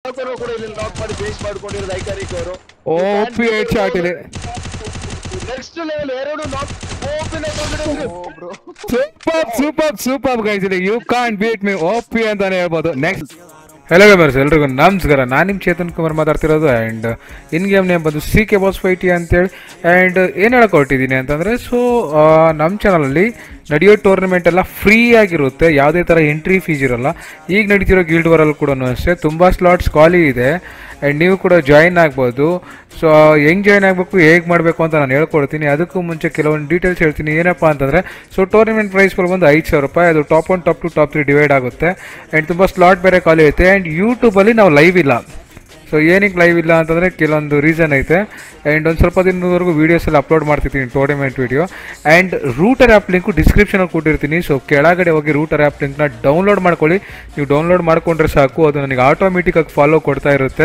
ಅಲೋಕರು ಕೂಡ ಇಲ್ಲಿ ನಾಕ್ ಮಾಡಿ ಫಿನಿಶ್ ಮಾಡ್ಕೊಂಡಿರೋದು ಐಕಾನಿಕ್ ಅವರು ಓಪಿ ಹೆಡ್ ಶಾಟ್ ಇದೆ ನೆಕ್ಸ್ಟ್ ಲೆವೆಲ್ ಎರಡು ನಾಕ್ ಓಪಿನ bro super super super guys ಇದೆ you can beat me OP ಅಂತಾನೆ ಹೇಳ್ಬೋದು ನೆಕ್ಸ್ಟ್ ಹೆಲೋ ಗೇಮರ್ಸ್ ಎಲ್ರಿಗೂ ನಮಸ್ಕಾರ ನಾನು ನಿಮ್ಮ ಚೇತನ್ ಕುಮಾರ್ ಮಾತಾಡ್ತಿರೋದು ಆ್ಯಂಡ್ ಇನ್ ಗೇಮ್ ನೇಮ್ ಬಂದು ಸಿ ಕೆ ಬಾಸ್ ಫೈಟಿ ಅಂತೇಳಿ ಆ್ಯಂಡ್ ಏನು ಹೇಳಕ್ ಹೊರಟಿದ್ದೀನಿ ಅಂತಂದರೆ ಸೊ ನಮ್ಮ ಚಾನಲಲ್ಲಿ ನಡೆಯೋ ಟೂರ್ನಮೆಂಟ್ ಎಲ್ಲ ಫ್ರೀ ಆಗಿರುತ್ತೆ ಯಾವುದೇ ಥರ ಎಂಟ್ರಿ ಫೀಸ್ ಇರಲ್ಲ ಈಗ ನಡೀತಿರೋ ಗಿಲ್ಡ್ ವರಲ್ಲಿ ಕೂಡ ಅಷ್ಟೇ ತುಂಬ ಸ್ಲಾಟ್ಸ್ ಖಾಲಿ ಇದೆ ಆ್ಯಂಡ್ ನೀವು ಕೂಡ ಜಾಯಿನ್ ಆಗ್ಬೋದು ಸೊ ಹೆಂಗೆ ಜಾಯ್ನ್ ಆಗಬೇಕು ಹೇಗೆ ಮಾಡಬೇಕು ಅಂತ ನಾನು ಹೇಳ್ಕೊಡ್ತೀನಿ ಅದಕ್ಕೂ ಮುಂಚೆ ಕೆಲವೊಂದು ಡೀಟೇಲ್ಸ್ ಹೇಳ್ತೀನಿ ಏನಪ್ಪ ಅಂತಂದರೆ ಸೊ ಟೂರ್ನಮೆಂಟ್ ಪ್ರೈಸ್ಗಳು ಬಂದು ಐದು ಸಾವಿರ ರೂಪಾಯಿ ಅದು top one top two top three divide ಆಗುತ್ತೆ ಆ್ಯಂಡ್ ತುಂಬ ಸ್ಲಾಟ್ ಬೇರೆ ಖಾಲಿ ಐತೆ ಆ್ಯಂಡ್ ಯೂಟ್ಯೂಬಲ್ಲಿ ನಾವು ಲೈವ್ ಇಲ್ಲ ಸೊ ಏನಕ್ಕೆ ಲೈವ್ ಇಲ್ಲ ಅಂತಂದರೆ ಕೆಲವೊಂದು ರೀಸನ್ ಐತೆ ಆ್ಯಂಡ್ ಒಂದು ಸ್ವಲ್ಪ ದಿನದವರೆಗೂ ವೀಡಿಯೋಸ್ ಎಲ್ಲ ಅಪ್ಲೋಡ್ ಮಾಡ್ತಿರ್ತೀನಿ tournament video and Rooter app link ಡಿಸ್ಕ್ರಿಪ್ಷನಲ್ಲಿ ಕೊಟ್ಟಿರ್ತೀನಿ ಸೊ ಕೆಳಗಡೆ ಹೋಗಿ ರೂಟರ್ ಆ್ಯಪ್ ಲಿಂಕ್ನ ಡೌನ್ಲೋಡ್ ಮಾಡ್ಕೊಳ್ಳಿ ನೀವು ಡೌನ್ಲೋಡ್ ಮಾಡ್ಕೊಂಡ್ರೆ ಸಾಕು ಅದು ನನಗೆ ಆಟೋಮೆಟಿಕ್ಕಾಗಿ ಫಾಲೋ ಕೊಡ್ತಾ ಇರುತ್ತೆ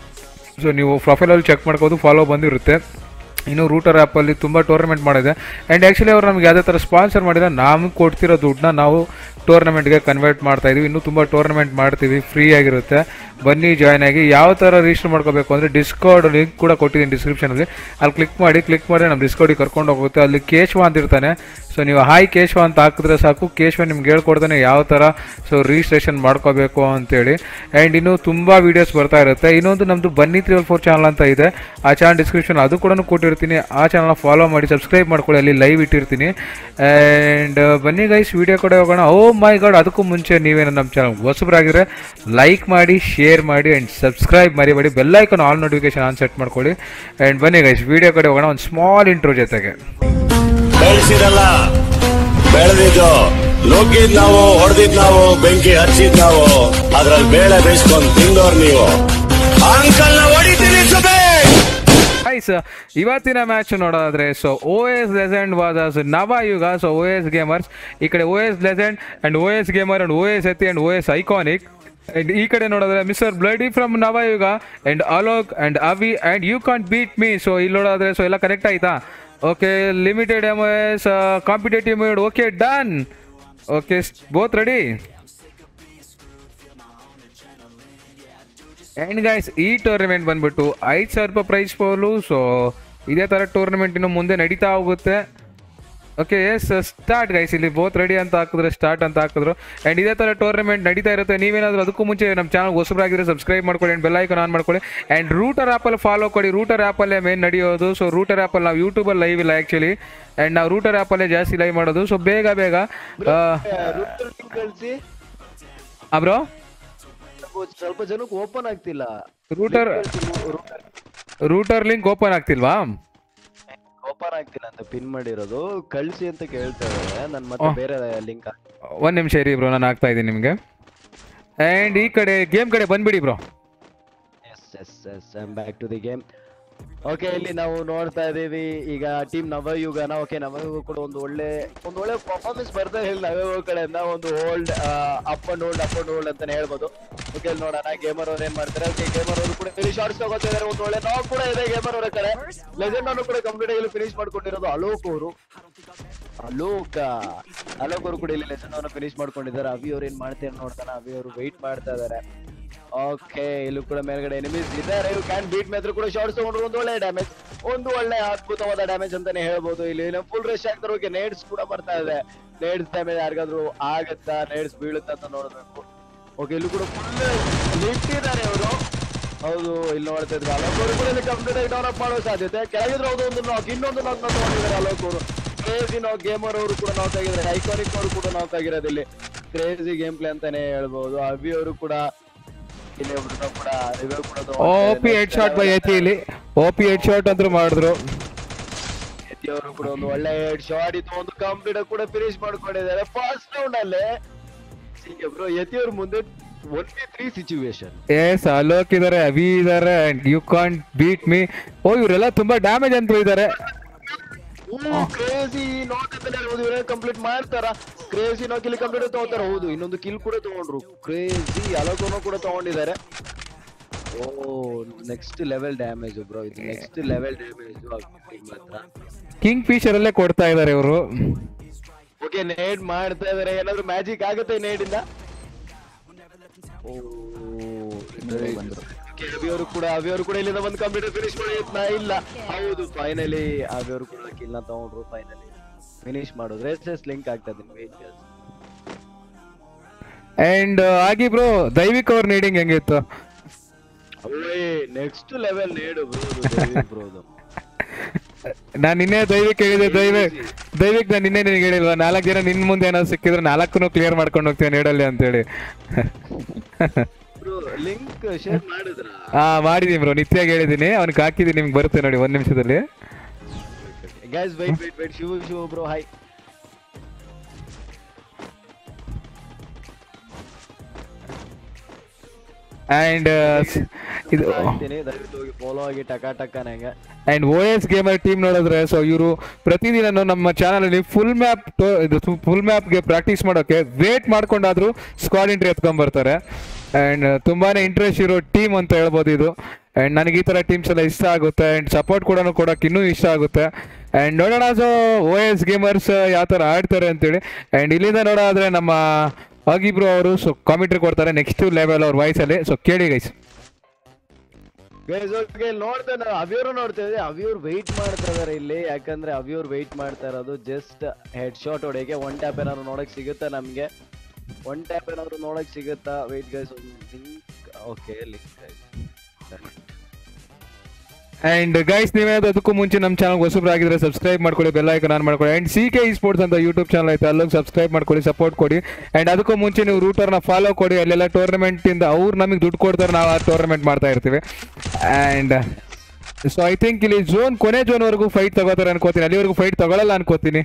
ಸೊ ನೀವು ಪ್ರೊಫೈಲಲ್ಲಿ ಚೆಕ್ ಮಾಡ್ಬೋದು ಫಾಲೋ ಬಂದಿರುತ್ತೆ ಇನ್ನು ರೂಟರ್ ಆ್ಯಪಲ್ಲಿ ತುಂಬ ಟೂರ್ನಮೆಂಟ್ ಮಾಡಿದೆ ಆ್ಯಂಡ್ ಆ್ಯಕ್ಚುಲಿ ಅವ್ರು ನಮ್ಗೆ ಯಾವುದೇ ಥರ ಸ್ಪಾನ್ಸರ್ ಮಾಡಿದ್ರೆ ನಮಗೆ ಕೊಡ್ತಿರೋ ದುಡ್ಡನ್ನ ನಾವು ಟೂರ್ನಮೆಂಟ್ಗೆ ಕನ್ವರ್ಟ್ ಮಾಡ್ತಾ ಇದೀವಿ ಇನ್ನೂ ತುಂಬ ಟೂರ್ನಮೆಂಟ್ ಮಾಡ್ತೀವಿ ಫ್ರೀ ಆಗಿರುತ್ತೆ ಬನ್ನಿ ಜಾಯ್ನ್ ಆಗಿ ಯಾವ ಥರ ರಿಜಿಸ್ಟರ್ ಮಾಡ್ಕೋಬೇಕು ಅಂದರೆ ಡಿಸ್ಕೌಡ್ ಲಿಂಕ್ ಕೂಡ ಕೊಟ್ಟಿದ್ದೀನಿ ಡಿಸ್ಕ್ರಿಪ್ಷನಲ್ಲಿ ಅಲ್ಲಿ ಕ್ಲಿಕ್ ಮಾಡಿ ಕ್ಲಿಕ್ ಮಾಡಿ ನಮ್ಮ ಡಿಸ್ಕೌಡಿಗೆ ಕರ್ಕೊಂಡು ಹೋಗುತ್ತೆ ಅಲ್ಲಿ ಕೇಶವ ಅಂತ ಇರ್ತಾನೆ ಸೊ ನೀವು ಹಾಯ್ ಕೇಶವ ಅಂತ ಹಾಕಿದ್ರೆ ಸಾಕು ಕೇಶವ ನಿಮ್ಗೆ ಹೇಳ್ಕೊಡ್ತಾನೆ ಯಾವ ಥರ ಸೊ ರಿಜಿಸ್ಟ್ರೇಷನ್ ಮಾಡ್ಕೋಬೇಕು ಅಂತೇಳಿ ಆ್ಯಂಡ್ ಇನ್ನು ತುಂಬ ವೀಡಿಯೋಸ್ ಬರ್ತಾ ಇರುತ್ತೆ ಇನ್ನೊಂದು ನಮ್ಮದು ಬನ್ನಿ ತ್ರೀ ಫೋರ್ ಚಾನಲ್ ಅಂತ ಇದೆ ಆ ಚಾನಲ್ ಡಿಸ್ಕ್ರಿಪ್ಷನ್ ಅದು ಕೂಡ ಕೊಟ್ಟಿರ್ತೀನಿ ಆ ಚಾನಲ್ನ ಫಾಲೋ ಮಾಡಿ ಸಬ್ಸ್ಕ್ರೈಬ್ ಮಾಡ್ಕೊಳ್ಳಿ ಅಲ್ಲಿ ಲೈವ್ ಇಟ್ಟಿರ್ತೀನಿ ಆ್ಯಂಡ್ ಬನ್ನಿ ಗೈಸ್ ವಿಡಿಯೋ ಕಡೆ ಹೋಗೋಣ ಓ ಮೈ ಗಾಡ್ ಅದಕ್ಕೂ ಮುಂಚೆ ನೀವೇನು ನಮ್ಮ ಚಾನಲ್ ಹೊಸಬ್ರಾಗಿದ್ರೆ ಲೈಕ್ ಮಾಡಿ ಶೇರ್ ಮಾಡಿ ಆ್ಯಂಡ್ ಸಬ್ಸ್ಕ್ರೈಬ್ ಮರಿಬೇಡಿ bell icon all notification on set ಮಾಡ್ಕೊಳ್ಳಿ ಆ್ಯಂಡ್ ಬನ್ನಿ ಗೈಸ್ ವಿಡಿಯೋ ಕಡೆ ಹೋಗೋಣ ಒಂದು ಸ್ಮಾಲ್ ಇಂಟ್ರೋ ಜೊತೆಗೆ ಬೆಳೆಸಿರಲ್ಲ ಬೆಳೆದಿದ್ದು ನುಗ್ಗಿದ್ ನಾವು ಹೊಡೆದಿದ್ ನಾವು ಬೆಂಕಿ ಹಚ್ಚಿದ್ ನಾವು ಅದ್ರಲ್ಲಿ ಬೇಳೆ ಬೇಯಿಸ್ಕೊಂಡ್ ತಿಂದೋರ್ ನೀವು ಅಂಕಲ್ ನ ಹೊಡಿತೀನಿ ಸುಬೇಶ್ ಗೈಸ್ ಇವತ್ತಿನ ಮ್ಯಾಚ್ ನೋಡೋದಾದ್ರೆ so O S legend versus Navayuga so O S gamers ಈ ಕಡೆ O S legend and O S gamer and O S Yati and O S iconic and ಈ ಕಡೆ ನೋಡೋದ್ರೆ mister bloody from Navayuga and Alok and Avi and you can't beat me so ಇಲ್ಲಿ ನೋಡೋದ್ರೆ so ಎಲ್ಲ correct ಆಯ್ತಾ okay limited M S competitive mode okay done okay both ready and guys ಈ tournament ಬಂದ್ಬಿಟ್ಟು ಐದು ಸಾವಿರ ರೂಪಾಯಿ ಪ್ರೈಸ್ ಪೋಲು ಸೊ ಇದೇ ಥರ ಟೂರ್ನಮೆಂಟ್ ಇನ್ನು ಮುಂದೆ ನಡೀತಾ ಹೋಗುತ್ತೆ ಓಕೆ ಎಸ್ ಸ್ಟಾರ್ಟ್ ಗೈಸ್ ಇಲ್ಲಿ ಬೋತ್ ರೆಡಿ ಅಂತ ಹಾಕಿದ್ರೆ ಸ್ಟಾರ್ಟ್ ಅಂತ ಹಾಕಿದ್ರು ಆ್ಯಂಡ್ ಇದೇ ಥರ ಟೂರ್ನಮೆಂಟ್ ನಡೀತಾ ಇರುತ್ತೆ ನೀವೇನಾದರೂ ಅದಕ್ಕೂ ಮುಂಚೆ ನಮ್ಮ ಚಾನಲ್ ಹೊಸಬರಾಗಿದ್ರೆ ಸಬ್ಸ್ಕ್ರೈಬ್ ಮಾಡ್ಕೊಳ್ಳಿ ಆ್ಯಂಡ್ ಬೆಲ್ ಐಕನ್ ಆನ್ ಮಾಡ್ಕೊಳ್ಳಿ ಆ್ಯಂಡ್ ರೂಟರ್ ಆ್ಯಪಲ್ಲಿ ಫಾಲೋ ಕೊಡಿ ರೂಟರ್ ಆ್ಯಪಲ್ಲೇ ಮೇನ್ ನಡೆಯೋದು ಸೊ ರೂಟರ್ ಆ್ಯಪಲ್ಲಿ ನಾವು ಯೂಟ್ಯೂಬಲ್ಲಿ ಲೈವ್ ಇಲ್ಲ ಆ್ಯಕ್ಚುಲಿ ಆ್ಯಂಡ್ ನಾವು ರೂಟರ್ ಆ್ಯಪಲ್ಲೇ ಜಾಸ್ತಿ ಲೈವ್ ಮಾಡೋದು ಸೊ ಬೇಗ ಬೇಗ ಕಳಿಸಿ ಬ್ರೋ ಸ್ವಲ್ಪ ಜನಕ್ಕೆ ಓಪನ್ ಆಗ್ತಿಲ್ಲ ರೂಟರ್ ರೂಟರ್ ಲಿಂಕ್ ಓಪನ್ ಆಗ್ತಿಲ್ವಾ ಓಪನ್ ಆಗ್ತಿಲ್ಲ ಅಂತ ಪಿನ್ ಮಾಡಿರೋದು ಕಳ್ಸಿ ಅಂತ ಕೇಳ್ತಾ ಇದ್ದಾರೆ ನನ್ ಮತ್ತೆ ಬೇರೆ ಲಿಂಕ್ ಒಂದು ನಿಮಿಷ ಇರಿ ಬ್ರೋ ನಾನು ಆಗ್ತಾ ಇದ್ದೀನಿ ನಿಮಗೆ ಆ್ಯಂಡ್ ಈ ಕಡೆ ಗೇಮ್ ಕಡೆ ಬಂದ್ಬಿಡಿ bro yes yes yes I'm back to the game okay ಇಲ್ಲಿ ನಾವು ನೋಡ್ತಾ ಇದೀವಿ ಈಗ ಟೀಮ್ ನವಯುಗನ ಓಕೆ ನವಯುಗ ಕೂಡ ಒಂದು ಒಳ್ಳೆ ಒಂದು ಒಳ್ಳೆ ಪರ್ಫಾರ್ಮೆನ್ಸ್ ಬರ್ತಾ ಇಲ್ಲ ನವಯುಗ ಕಡೆಯಿಂದ ಒಂದು hold up and hold up and hold ಅಂತಾನೆ ಹೇಳ್ಬೋದು ಓಕೆ ಇಲ್ಲಿ ನೋಡೋಣ ಗೇಮರ್ ಅವ್ರು ಏನ್ ಮಾಡ್ತಾರೆ ಓಕೆ ಗೇಮರ್ ಅವರು ಕೂಡ ಇಲ್ಲಿ ಶಾರ್ಟ್ಸ್ ತಗೋತಿದ್ದಾರೆ ಒಂದು ಒಳ್ಳೆ ನಾಕ್ ಕೂಡ ಇದೆ ಗೇಮರ್ ಅವರ ಕಡೆ ಲೆಜೆಂಡ್ ಅನ್ನು ಕೂಡ ಕಂಪ್ಲೀಟ್ ಆಗಿ ಫಿನಿಶ್ ಮಾಡ್ಕೊಂಡಿರೋದು ಅಲೋಕ್ ಅವರು ಅಲೋಕ ಅಲೋಕ್ ಅವರು ಕೂಡ ಇಲ್ಲಿ ಲೆಸನ್ ಅನ್ನು ಫಿನಿಶ್ ಮಾಡ್ಕೊಂಡಿದ್ದಾರೆ ಅವಿ ಅವ್ರು ಏನ್ ಮಾಡ್ತಾರೆ ನೋಡ್ತಾನೆ ಅವಿ ಅವರು ವೆಯ್ಟ್ ಮಾಡ್ತಾ ಇದಾರೆ ಓಕೆ ಇಲ್ಲೂ ಕೂಡ ಮೇಲ್ಗಡೆ ಎನಿಮೀಸ್ ಇದ್ದಾರೆ ಇವು ಕ್ಯಾನ್ ಬೀಟ್ ಮೇತ್ರ ಕೂಡ ಶಾರ್ಟ್ಸ್ ತಗೊಂಡ್ರು ಒಂದು ಒಳ್ಳೆ ಡ್ಯಾಮೇಜ್ ಒಂದು ಒಳ್ಳೆ ಅದ್ಭುತವಾದ ಡ್ಯಾಮೇಜ್ ಅಂತಾನೆ ಹೇಳ್ಬೋದು ಇಲ್ಲಿ ಫುಲ್ ರಶ್ ಆಗ್ತಾರೆ ಓಕೆ ನೇಡ್ಸ್ ಕೂಡ ಬರ್ತಾ ಇದೆ ನೇಡ್ಸ್ ಡ್ಯಾಮೇಜ್ ಯಾರಿಗಾದ್ರೂ ಆಗತ್ತಾ ನೇಡ್ಸ್ ಬೀಳುತ್ತಾ ಅಂತ ನೋಡ್ಬೇಕು ಓಕೆ ಇಲ್ಲೂ ಕೂಡ ಫುಲ್ ನಿಂತಿದ್ದಾರೆ ಅವರು ಹೌದು ಇಲ್ಲಿ ನೋಡ್ತಾ ಇದ್ರು ಅಲೋಕ್ ಅವರು ಕೂಡ ಇಲ್ಲಿ ಕಂಪ್ಲೀಟ್ ಆಗಿ ಡೆವಲಪ್ ಮಾಡೋ ಸಾಧ್ಯತೆ ಕೆಳಗಿದ್ರೆ ಹೌದು ಒಂದು ನಾಕ್ ಇನ್ನೊಂದು ನಾಕ್ ತಗೊಂಡಿದ್ದಾರೆ ಅಲೋಕ್ ಅವರು ಕ್ರೇಜಿ ನಾವು ಗೇಮರ್ ಅವರು ಕೂಡ ನಾಕ್ ಆಗಿದ್ದಾರೆ ಐಕಾನಿಕ್ ಅವರು ಕೂಡ ನಾಕ್ ಆಗಿರೋದು ಇಲ್ಲಿ ಕ್ರೇಜಿ ಗೇಮ್ ಪ್ಲೇ ಅಂತಾನೆ ಹೇಳ್ಬೋದು ಅಭಿ ಅವರು ಕೂಡ ಇಲ್ಲಿ ಒಬ್ರು ಕೂಡ ರಿವ್ಯೂ ಕೂಡ O P head shot by Yati ಇಲ್ಲಿ ಓ ಪಿ ಹೆಡ್ ಶಾಟ್ ಅಂತೂ ಮಾಡಿದ್ರು ಅವರು ಕೂಡ ಒಂದು ಒಳ್ಳೆ ಹೆಡ್ ಶಾಟ್ ಇತ್ತು ಒಂದು ಕಂಪ್ಲೀಟ್ ಕೂಡ ಫಿನಿಶ್ ಮಾಡ್ಕೊಂಡಿದ್ದಾರೆ ಫಸ್ಟ್ ರೌಂಡ್ ಅಲ್ಲೇ ಬ್ರೋ ಯತಿ ಅವ್ರ ಮುಂದೆ one V three situation yes Alok ಇದಾರೆ ಅವಿ ಇದಾರೆ and you can't beat me ಓ ಇವರೆಲ್ಲ ತುಂಬಾ ಡ್ಯಾಮೇಜ್ ಅಂತ ಇದಾರೆ ಕ್ರೇಜಿ ನಾಕ್ ಅಂತ ಹೇಳ್ಬೋದು ಇವರೇ ಕಂಪ್ಲೀಟ್ ಮಾಡ್ತಾರ ಕ್ರೇಜಿ ನಾಕ್ ಇಲ್ಲಿ ಕಂಪ್ಲೀಟ್ ತಗೋತಾರ ಹೌದು ಇನ್ನೊಂದು ಕಿಲ್ ಕೂಡ ತಗೊಂಡ್ರು ಕ್ರೇಜಿ ಅಲೋಕೋನೋ ಕೂಡ ತಗೊಂಡಿದ್ದಾರೆ ಓ ನೆಕ್ಸ್ಟ್ ಲೆವೆಲ್ ಡ್ಯಾಮೇಜ್ ಬ್ರೋ ಇದು ನೆಕ್ಸ್ಟ್ ಲೆವೆಲ್ ಡ್ಯಾಮೇಜ್ ಮಾತ್ರ ಕಿಂಗ್ ಫಿಶರ್ ಅಲ್ಲೇ ಕೊಡ್ತಾ ಇದಾರೆ ಇವರು ಓಕೆ ನೇಡ್ ಮಾಡ್ತಾ ಇದಾರೆ ಏನಾದ್ರು ಮ್ಯಾಜಿಕ್ ಆಗುತ್ತೆ ನೇಡ್ ಇಂದ ಓ ಮೇಲೆ ಬಂದ್ರು ಅವಿಯವರು ಕೂಡ ಅವಿಯವರು ಕೂಡ ಇಲ್ಲಿಂದ ಒಂದು ಕಂಪ್ಯೂಟರ್ ಫಿನಿಶ್ ಮಾಡಿ ಯತ್ನ ಇಲ್ಲ ಹೌದು ಫೈನಲಿ ಅವಿಯವರು ಕೂಡ ಕಿಲ್ ನ ತಗೊಂಡ್ರು ಫೈನಲಿ ಫಿನಿಶ್ ಮಾಡಿದ್ರು ಎಸ್ ಎಸ್ ಲಿಂಕ್ ಆಗ್ತಾ ಇದೀನಿ ವೇಟ್ ಅಂಡ್ ಆಗಿ ಬ್ರೋ ದೈವಿಕ್ ಅವ್ರ ನೀಡಿಂಗ್ ಹೆಂಗಿತ್ತು ಅವೇ ನೆಕ್ಸ್ಟ್ ಲೆವೆಲ್ ನೇಡು ಬ್ರೋದು ನಾನ್ ನಿನ್ನೆ ದೈವಿಕ್ ಹೇಳಿದೆ ದೈವಿಕ್ ದೈವಿಕ್ ನಾನು ನಿನ್ನೆ ನಿನಗೆ ಹೇಳಿಲ್ವಾ ನಾಲ್ಕು ಜನ ನಿನ್ ಮುಂದೆ ಏನಾದ್ರು ಸಿಕ್ಕಿದ್ರೆ ನಾಲ್ಕು ಕ್ಲಿಯರ್ ಮಾಡ್ಕೊಂಡು ಹೋಗ್ತೀವಿ ನೀಡಲ್ಲಿ ಅಂತೇಳಿ ಬ್ರೋ ಲಿಂಕ್ ಶೇರ್ ಮಾಡಿದ್ರ ಹಾ ಮಾಡಿದೀನಿ ಬ್ರೋ ನಿತ್ಯಾಗ ಹೇಳಿದೀನಿ ಅವ್ನಿಗೆ ಹಾಕಿದೀನಿ ನಿಮ್ಗೆ ಬರುತ್ತೆ ನೋಡಿ ಒಂದ್ ನಿಮಿಷದಲ್ಲಿ guys wait wait wait Shiva Shiva bro hi and ಇದು ಹಾಕ್ತೀನಿ ದಯವಿಟ್ಟು ಹೋಗಿ ಫಾಲೋ ಆಗಿ ಟಕ ಟಕ ನಂಗೆ and O S gamer team ನೋಡಿದ್ರೆ ಸೊ ಇವರು ಪ್ರತಿದಿನ ನಮ್ಮ ಚಾನಲ್ ಅಲ್ಲಿ ಫುಲ್ ಮ್ಯಾಪ್ ಇದು ಫುಲ್ ಮ್ಯಾಪ್ಗೆ ಪ್ರಾಕ್ಟೀಸ್ ಮಾಡೋಕೆ ವೇಟ್ ಮಾಡ್ಕೊಂಡಾದ್ರೂ ಸ್ಕ್ವಾಡ್ ಎಂಟ್ರಿ ಎತ್ಕೊಂಡ್ ಬರ್ತಾರೆ ಅಂಡ್ ತುಂಬಾನೇ ಇಂಟ್ರೆಸ್ಟ್ ಇರೋ ಟೀಮ್ ಅಂತ ಹೇಳ್ಬೋದು ಇದು ಅಂಡ್ ನನಗೆ ಈ ತರ ಟೀಮ್ಸ್ ಎಲ್ಲ ಇಷ್ಟ ಆಗುತ್ತೆ ಅಂಡ್ ಸಪೋರ್ಟ್ ಕೂಡ ಕೊಡೋಕೆ ಇನ್ನೂ ಇಷ್ಟ ಆಗುತ್ತೆ ಅಂಡ್ ನೋಡೋಣ ಸೊ ಓ ಎಸ್ ಗೇಮರ್ಸ್ ಯಾವ ತರ ಆಡ್ತಾರೆ ಅಂತೇಳಿ ಅಂಡ್ ಇಲ್ಲಿಂದ ನೋಡೋದಾದ್ರೆ ನಮ್ಮ ಆಗಿಬ್ರು ಅವರು ಸೊ ಕಾಮೆಂಟ್ರಿ ಕೊಡ್ತಾರೆ ನೆಕ್ಸ್ಟ್ ಲೆವೆಲ್ ಅವ್ರ ವಾಯ್ಸಲ್ಲಿ ಸೊ ಕೇಳಿ ಗೈಸ್ ಗೈಸ್ ಓಕೆ ನೋಡ್ತಾ ನಾವು ಅವಿಯವರು ನೋಡ್ತಾ ಇದ್ದೀವಿ ಅವಿಯವ್ರು ವೆಯ್ಟ್ ಮಾಡ್ತಾ ಇದಾರೆ ಇಲ್ಲಿ ಯಾಕಂದ್ರೆ ಅವಿಯವ್ರು ವೆಯ್ಟ್ ಮಾಡ್ತಾ ಇರೋದು ಜಸ್ಟ್ ಹೆಡ್ ಶಾಟ್ ಹೊಡೆಯಕ್ಕೆ ಒನ್ ಟ್ಯಾಪ್ ಏನಾದ್ರು ನೋಡಕ್ ಸಿಗುತ್ತಾ ನಮ್ಗೆ ಒನ್ ಟ್ಯಾಪ್ ಏನಾದ್ರು ನೋಡಕ್ ಸಿಗುತ್ತಾ wait guys link okay link and guys ನೀವೇನಾದ್ರು ಅದಕ್ಕೂ ಮುಂಚೆ ನಮ್ಮ ಚಾನಲ್ ಹೊಸಬ್ರಾಗಿದ್ರೆ ಸಬ್ಸ್ಕ್ರೈಬ್ ಮಾಡ್ಕೊಳ್ಳಿ ಬೆಲ್ ಐಕನ್ ಆನ್ ಮಾಡ್ಕೊಳ್ಳಿ ಅಂಡ್ ಸಿ ಕೆ ಸ್ಪೋರ್ಟ್ಸ್ ಅಂತ ಯೂಟ್ಯೂಬ್ ಚಾನಲ್ ಐತೆ ಅಲ್ಲೋಗಿ ಸಬ್ಸ್ಕ್ರೈಬ್ ಮಾಡ್ಕೊಳ್ಳಿ ಸಪೋರ್ಟ್ ಕೊಡಿ ಅಂಡ್ ಅದಕ್ಕೂ ಮುಂಚೆ ನೀವು ರೂಟರ್ನ ಫಾಲೋ ಕೊಡಿ ಅಲ್ಲೆಲ್ಲ ಟೂರ್ನಮೆಂಟ್ ಇಂದ ಅವ್ರು ನಮಗೆ ದುಡ್ಡು ಕೊಡ್ತಾರೆ ನಾವು ಆ ಟೂರ್ನಮೆಂಟ್ ಮಾಡ್ತಾ ಇರ್ತೀವಿ ಅಂಡ್ ಸೊ ಐ ಥಿಂಕ್ ಇಲ್ಲಿ ಝೋನ್ ಕೊನೆ ಝೋನ್ ವರೆಗೂ ಫೈಟ್ ತಗೋತಾರೆ ಅನ್ಕೋತೀನಿ ಅಲ್ಲಿವರೆಗೂ ಫೈಟ್ ತಗೊಳಲ್ಲ ಅನ್ಕೋತೀನಿ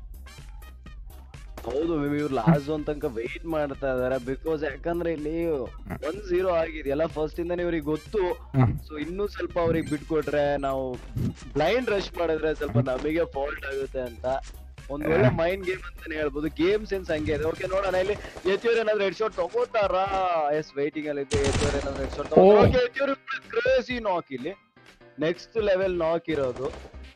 ಹೌದು ಇವ್ರು ಲಾಸ್ಟ್ ಒನ್ ತನಕ ವೆಯ್ಟ್ ಮಾಡ್ತಾ ಇದಾರೆ ಬಿಕಾಸ್ ಯಾಕಂದ್ರೆ ಇಲ್ಲಿ ಒನ್ ಜೀರೋ ಆಗಿದೆಯಲ್ಲ ಫಸ್ಟ್ ಇಂದಾನೆ ಇವ್ರಿಗೆ ಗೊತ್ತು ಹ್ಮ್. ಸೊ ಇನ್ನೂ ಸ್ವಲ್ಪ ಅವ್ರಿಗೆ ಬಿಟ್ಕೊಟ್ರೆ ನಾವು ಬ್ಲೈಂಡ್ ರಶ್ ಮಾಡಿದ್ರೆ ಸ್ವಲ್ಪ ನಮಗೆ ಫಾಲ್ಟ್ ಆಗುತ್ತೆ ಅಂತ ಒಂದ್ ಒಳ್ಳೆ ಮೈಂಡ್ ಗೇಮ್ ಅಂತಾನೆ ಹೇಳ್ಬೋದು ಗೇಮ್ ಸೆನ್ಸ್ ಹಂಗೆ ಇದೆ ಓಕೆ ನೋಡೋಣ ಇಲ್ಲಿ ಯತಿಯವ್ರು ಏನಾದ್ರು ಹೆಡ್ ಶಾಟ್ ತಗೋತಾರಾ ಎಸ್ ವೈಟಿಂಗ್ ಅಲ್ಲಿ ಇದೆ ಯತಿಯವ್ರು ಏನಾದ್ರು ಹೆಡ್ ಶಾಟ್ ಓ. ಓಕೆ ಯತಿಯವ್ರು ಕ್ರೇಜಿ ನಾಕ್ ಇಲ್ಲಿ ನೆಕ್ಸ್ಟ್ ಲೆವೆಲ್ ನಾಕ್ ಇರೋದು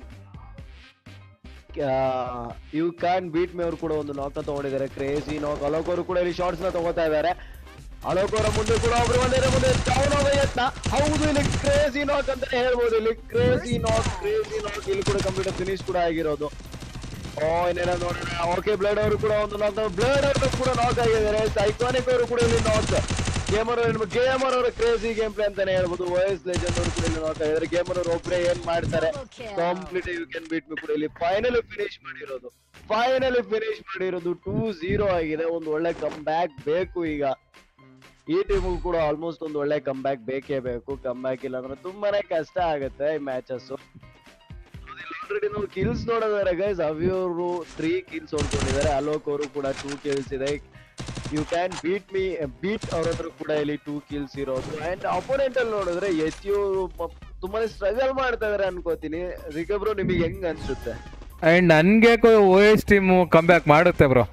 ಯು ಕ್ಯಾನ್ ಬೀಟ್ ಮೇ ಅವರು ಕೂಡ ಒಂದು ನಾಕ್ ತಗೊಂಡಿದ್ದಾರೆ ಕ್ರೇಜಿ ನಾಕ್ ಅಲೋಕ್ ಅವರು ಕೂಡ ಇಲ್ಲಿ ಶಾರ್ಟ್ಸ್ ನ ತಗೋತಾ ಇದ್ದಾರೆ ಅಲೋಕ್ ಅವರ ಮುಂದೆ ಕೂಡ ಒಬ್ರು ಒಂದೇ ಮುಂದೆ ಡೌನ್ ಹೋಗೋ ಯತ್ನ ಹೌದು ಇಲ್ಲಿ ಕ್ರೇಜಿ ನಾಕ್ ಅಂತಾನೆ ಹೇಳ್ಬೋದು ಇಲ್ಲಿ ಕ್ರೇಜಿ ನಾಕ್ ಕ್ರೇಜಿ ನಾಕ್ ಇಲ್ಲಿ ಕೂಡ ಕಂಪ್ಯೂಟರ್ ಫಿನಿಶ್ ಕೂಡ ಆಗಿರೋದು ಓ ಇನ್ನೇನ ನೋಡೋಣ ಓಕೆ ಬ್ಲೇಡ್ ಅವರು ಕೂಡ ಒಂದು ನಾಕ್ ಬ್ಲೇಡ್ ಅವರು ಕೂಡ ನಾಕ್ ಆಗಿದ್ದಾರೆ ಸೈಕಾನಿಕ್ ಅವರು ಕೂಡ ಇಲ್ಲಿ ನಾಕ್ ಗೇಮರ್ ಗೇಮರ್ ಅವರ ಕ್ರೇಜಿ ಗೇಮ್ ಪ್ಲೇ ಅಂತಾನೆ ಹೇಳ್ಬೋದು ವಯಸ್ ಲೆಜೆಂಡ್ ಅವರು ಕೂಡ ಇಲ್ಲಿ ನಾಕ್ ಆಗಿದ್ದಾರೆ ಗೇಮರ್ ಅವರು ಒಬ್ಬರೇ ಏನ್ ಮಾಡ್ತಾರೆ complete you can beat me ಕೂಡ ಇಲ್ಲಿ ಫೈನಲ್ ಫಿನಿಶ್ ಮಾಡಿರೋದು ಫೈನಲ್ ಫಿನಿಶ್ ಮಾಡಿರೋದು ಟೂ ಝೀರೋ ಆಗಿದೆ ಒಂದು ಒಳ್ಳೆ ಕಮ್ ಬ್ಯಾಕ್ ಬೇಕು ಈಗ ಈ ಟೀಮು ಕೂಡ ಆಲ್ಮೋಸ್ಟ್ ಒಂದು ಒಳ್ಳೆ ಕಮ್ ಬ್ಯಾಕ್ ಬೇಕೇ ಬೇಕು ಕಮ್ ಬ್ಯಾಕ್ ಇಲ್ಲ ಅಂದ್ರೆ ತುಂಬಾನೇ ಕಷ್ಟ ಆಗುತ್ತೆ ಈ ಮ್ಯಾಚಸ್ ಆಲ್ರೆಡಿ ನಾವು ಕಿಲ್ಸ್ ನೋಡಿದಾರೆ ಗೈಸ್ ಅವಿಯವರು ತ್ರೀ ಕಿಲ್ಸ್ ಹೊಡ್ಕೊಂಡಿದ್ದಾರೆ ಅಲೋಕ್ ಅವರು ಕೂಡ ಟೂ ಕಿಲ್ಸ್ ಇದೆ you can beat me beat ಅವ್ರ ಹತ್ರ ಕೂಡ ಇಲ್ಲಿ ಟೂ ಕಿಲ್ಸ್ ಇರೋದು ಅಂಡ್ ಅಪೋನೆಂಟ್ ಅಲ್ಲಿ ನೋಡಿದ್ರೆ ಯತಿಯವರು ತುಂಬಾನೇ ಸ್ಟ್ರಗಲ್ ಮಾಡ್ತಾ ಇದಾರೆ ಅನ್ಕೋತೀನಿ ರಿಕಬ್ರು ನಿಮಗೆ ಹೆಂಗ್ ಅನ್ಸುತ್ತೆ ಅಂಡ್ ನನ್ಗೆ O S team come back ಮಾಡುತ್ತೆ ಬ್ರೋ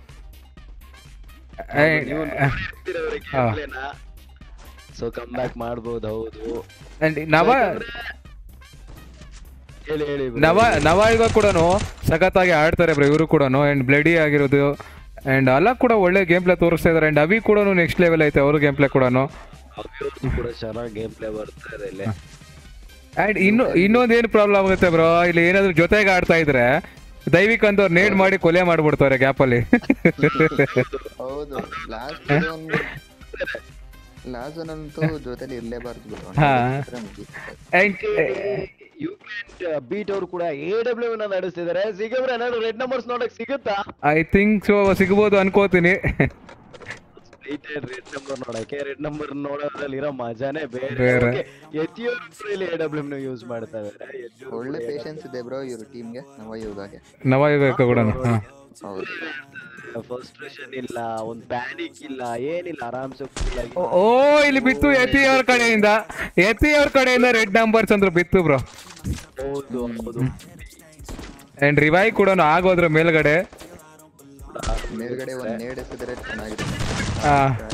ನೀವು ಹಾ. ಸೊ ಕಮ್ ಬ್ಯಾಕ್ ಮಾಡ್ಬೋದು ಹೌದು ಅಂಡ್ ನವ ಹೇಳಿ ಹೇಳಿ bro. ನವ ನವಾಯಿಗ ಕೂಡ ಸಖತ್ತಾಗಿ ಆಡ್ತಾರೆ ಬ್ರೋ ಇವರು ಕೂಡ ಅಂಡ್ ಬ್ಲಡಿ ಆಗಿರೋದು ಅಂಡ್ ಅಲ್ಲ ಕೂಡ ಒಳ್ಳೆ ಗೇಮ್ ಪ್ಲೇ ತೋರಿಸ್ತಾ ಇದಾರೆ ಅಂಡ್ ಅವಿ ಕೂಡ ನೆಕ್ಸ್ಟ್ ಲೆವೆಲ್ ಐತೆ ಅವ್ರ ಗೇಮ್ ಪ್ಲೇ ಕೂಡ ಅವಿಯವ್ರದ್ದು ಕೂಡ ಚೆನ್ನಾಗಿ ಗೇಮ್ ಪ್ಲೇ ಬರ್ತಾ ಇದೆ ಇಲ್ಲಿ ಅಂಡ್ ಇನ್ನು ಇನ್ನೊಂದು ಏನು ಪ್ರಾಬ್ಲಮ್ ಆಗುತ್ತೆ ಬ್ರೋ ಇಲ್ಲಿ ಏನಾದ್ರು ಜೊತೆಗೆ ಆಡ್ತಾ ಇದ್ರೆ ದೈವಿಕ್ ಅಂತ ಅವ್ರು ನೇಡ್ ಮಾಡಿ ಕೊಲೆ ಮಾಡ್ಬಿಡ್ತಾರೆ ಗ್ಯಾಪ್ ಅಲ್ಲಿ ಹೌದು ಲಾಸ್ಟ್ ಒಂದು ಲಾಸ್ಟ್ ಅಂತೂ ಜೊತೆಲಿ ಇರ್ಲೇಬಾರ್ದು ಬಿಡು ಹಾ. ಬಿಟ್ರೆ ಮುಗೀತು. ಅಂಡ್ ಯು ಕ್ಯಾನ್ ಬೀಟ್ ಅವರು ಕೂಡ ಎ ಡಬ್ಲ್ಯೂ ನ ನಡೆಸ್ತಿದ್ದಾರೆ ಸಿಗಬ್ರೆ ಏನಾದ್ರು ರೆಡ್ ನಂಬರ್ಸ್ ನೋಡಕ್ ಸಿಗುತ್ತಾ ಐ ಥಿಂಕ್ ಸೊ ಸಿಗ್ಬೋದು ಅನ್ಕೋತೀನಿ ರೆಡ್ ನಂಬರ್ ನೋಡಕ್ಕೆ ರೆಡ್ ನಂಬರ್ ನೋಡೋದ್ರಲ್ಲಿ ಇರೋ ಮಜಾನೇ ಬೇರೆ ಬೇರೆ. ಯತಿಯವರು ಕೂಡ ಇಲ್ಲಿ ಎ ಡಬ್ಲ್ಯೂ ನ ಯೂಸ್ ಮಾಡ್ತಾ ಇದ್ದಾರೆ ಯತಿಯವ್ರು ಒಳ್ಳೆ ಪೇಷನ್ಸ್ ಇದೆ ಬ್ರೋ ಇವ್ರ ಟೀಮ್ಗೆ ನವಯುಗಾಗೆ ನವಾಯುಗ ಕೂಡ ಹಾ ಹೌದು ಫ್ರಸ್ಟ್ರೇಷನ್ ಇಲ್ಲ ಒಂದ್ ಪ್ಯಾನಿಕ್ ಇಲ್ಲ ಏನಿಲ್ಲ ಆರಾಮ್ಸೆ cool ಆಗಿ ಓ ಇಲ್ಲಿ ಬಿತ್ತು ಯತಿ ಅವ್ರ ಕಡೆಯಿಂದ ಯತಿ ಅವ್ರ ಕಡೆಯಿಂದ ರೆಡ್ ನಂಬರ್ಸ್ ಅಂದ್ರೆ ಬಿತ್ತು ಬ್ರೋ ಹೌದು ಹೌದು ಅಂಡ್ ರಿವೈ ಕೂಡ ಆಗೋದ್ರ ಮೇಲ್ಗಡೆ ಮೇಲ್ಗಡೆ ಒಂದ್ ನೇಡ್ ಎಸೆದ್ರೆ ಚೆನ್ನಾಗಿದೆ ಆ,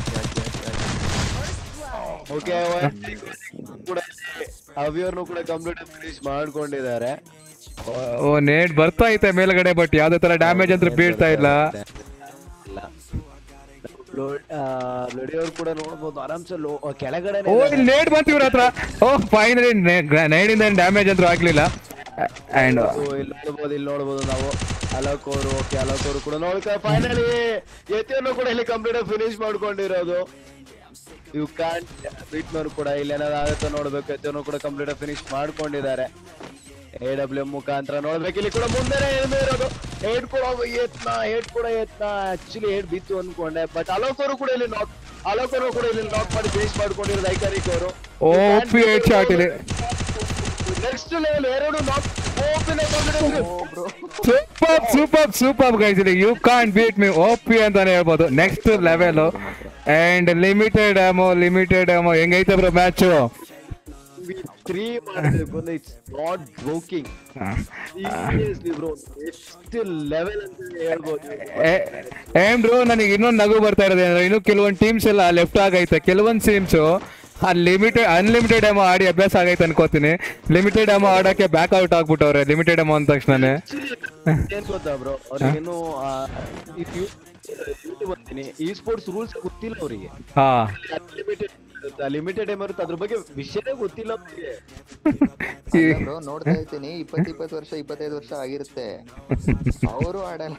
ಓಕೆ ಕೂಡ ಅವಿಯರ್ನು ಕೂಡ ಕಂಪ್ಯೂಟರ್ ಫಿನಿಶ್ ಮಾಡ್ಕೊಂಡಿದ್ದಾರೆ ಓ ನೇಟ್ ಬರ್ತಾ ಐತೆ ಮೇಲ್ಗಡೆ ಬಟ್ ಯಾವ್ದೇ ತರ ಡ್ಯಾಮೇಜ್ ಅಂದ್ರೆ ಬೀಳ್ತಾ ಇಲ್ಲ ಇಲ್ಲ ಲೊಡಿಯವ್ರು ಕೂಡ ನೋಡ್ಬೋದು ಆರಾಮ್ಸೆ ಲೋ ಕೆಳಗಡೆ ಓ ಇಲ್ಲಿ ನೇಡ್ ಬಂತು ಇವ್ರ ಹತ್ರ ಓ ಫೈನಲಿ ನೈಡಿಂದ ಡ್ಯಾಮೇಜ್ ಅಂತೂ ಆಗ್ಲಿಲ್ಲ ಅಂಡ್ ಇಲ್ಲಿ ನೋಡ್ಬೋದು ಇಲ್ಲಿ ನೋಡ್ಬೋದು ನಾವು ಅಲೋಕ್ ಅವರು ಓಕೆ ಅಲೋಕ್ ಅವರು ಕೂಡ ನೋಡ್ಕ ಫೈನಲಿ ಯತಿಯನ್ನು ಕೂಡ ಇಲ್ಲಿ ಕಂಪ್ಲೀಟ್ ಫಿನಿಶ್ ಮಾಡ್ಕೊಂಡಿರೋದು ಯು ಕ್ಯಾನ್ ಬಿಟ್ನವ್ರು ಕೂಡ ಇಲ್ಲಿ ಏನಾದ್ರು ಆಗುತ್ತೋ ನೋಡ್ಬೇಕು ಯತಿಯನ್ನು ಕೂಡ ಕಂಪ್ಲೀಟ್ ಫಿನಿಶ್ ಮಾಡ್ಕೊಂಡಿದ್ದಾರೆ ಎ ಡಬ್ಲ್ಯೂ ಮುಖಾಂತರ ನೋಡ್ಬೇಕು ಇಲ್ಲಿ ಕೂಡ ಮುಂದೆನೆ ಇಳಿದು ಇರೋದು ಹೇಡ್ ಕೂಡ ಯತ್ನ ಹೇಡ್ ಕೂಡ ಯತ್ನ ಆಕ್ಚುಲಿ ಹೇಡ್ ಬಿತ್ತು ಅನ್ಕೊಂಡೆ ಬಟ್ ಅಲೋಕ್ ಅವರು ಕೂಡ ಇಲ್ಲಿ ನಾಕ್ ಅಲೋಕ್ ಅವರು ಕೂಡ ಇಲ್ಲಿ ನಾಕ್ ಮಾಡಿ ಫಿನಿಶ್ ಮಾಡ್ಕೊಂಡಿರೋದು ಐಕಾನಿಕ್ ಅವರು ಓ ಪಿ ಏಟ್ ಶಾಟ್ ಇದೆ ನೆಕ್ಸ್ಟ್ ಲೆವೆಲ್ ಎರಡು knock open super super super guys ಇದೆ you can beat me OP ಅಂತಾನೆ ಹೇಳ್ಬೋದು next level and limited ammo limited ammo ಹೆಂಗೈತೆ ಬ್ರೋ ಮ್ಯಾಚು ತ್ರೀ ಮಾಡಬೇಕು it's not joking seriously bro ಎಷ್ಟು level ಅಂತ ಹೇಳ್ಬೋದು ಏನ್ ಬ್ರೋ ನನಗೆ ಇನ್ನೊಂದು ನಗು ಬರ್ತಾ ಇರೋದು ಅಂದ್ರೆ ಇನ್ನು ಕೆಲವೊಂದು ಟೀಮ್ಸ್ ಎಲ್ಲ ಲೆಫ್ಟ್ ಆಗೈತೆ ಕೆಲವೊಂದು ಟೀಮ್ಸ್ ಆ ಲಿಮಿಟೆಡ್ ಅನ್ಲಿಮಿಟೆಡ್ ಅಮೋ ಆಡಿ ಅಭ್ಯಾಸ ಆಗೈತೆ ಅನ್ಕೋತೀನಿ ಲಿಮಿಟೆಡ್ ಅಮೋ ಆಡಕ್ಕೆ ಬ್ಯಾಕ್ ಔಟ್ ಆಗ್ಬಿಟ್ಟವ್ರೆ ಲಿಮಿಟೆಡ್ ಅಮೋ ಅಂದ ತಕ್ಷಣನೇ ಏನ್ ಗೊತ್ತಾ ಬ್ರೋ ಅವ್ರಿಗೇನು ಯೂಟ್ಯೂಬ್ ಅಂತೀನಿ ಈ ಸ್ಪೋರ್ಟ್ಸ್ ರೂಲ್ಸ್ ಗೊತ್ತಿಲ್ಲ ಅವರಿಗೆ ಹಾ ಲಿಮಿಟೆಡ್ ಲಿಮಿಟೆಡ್ ಏಮ್ ಇರುತ್ತೆ ಅದ್ರ ಬಗ್ಗೆ ವಿಷಯನೇ ಗೊತ್ತಿಲ್ಲ ಅವ್ರಿಗೆ ಬ್ರೋ ನೋಡ್ತಾ ಇರ್ತೀನಿ ಇಪ್ಪತ್ ಇಪ್ಪತ್ತು ವರ್ಷ ಇಪ್ಪತ್ತೈದು ವರ್ಷ ಆಗಿರುತ್ತೆ ಅವರು ಆಡಲ್ಲ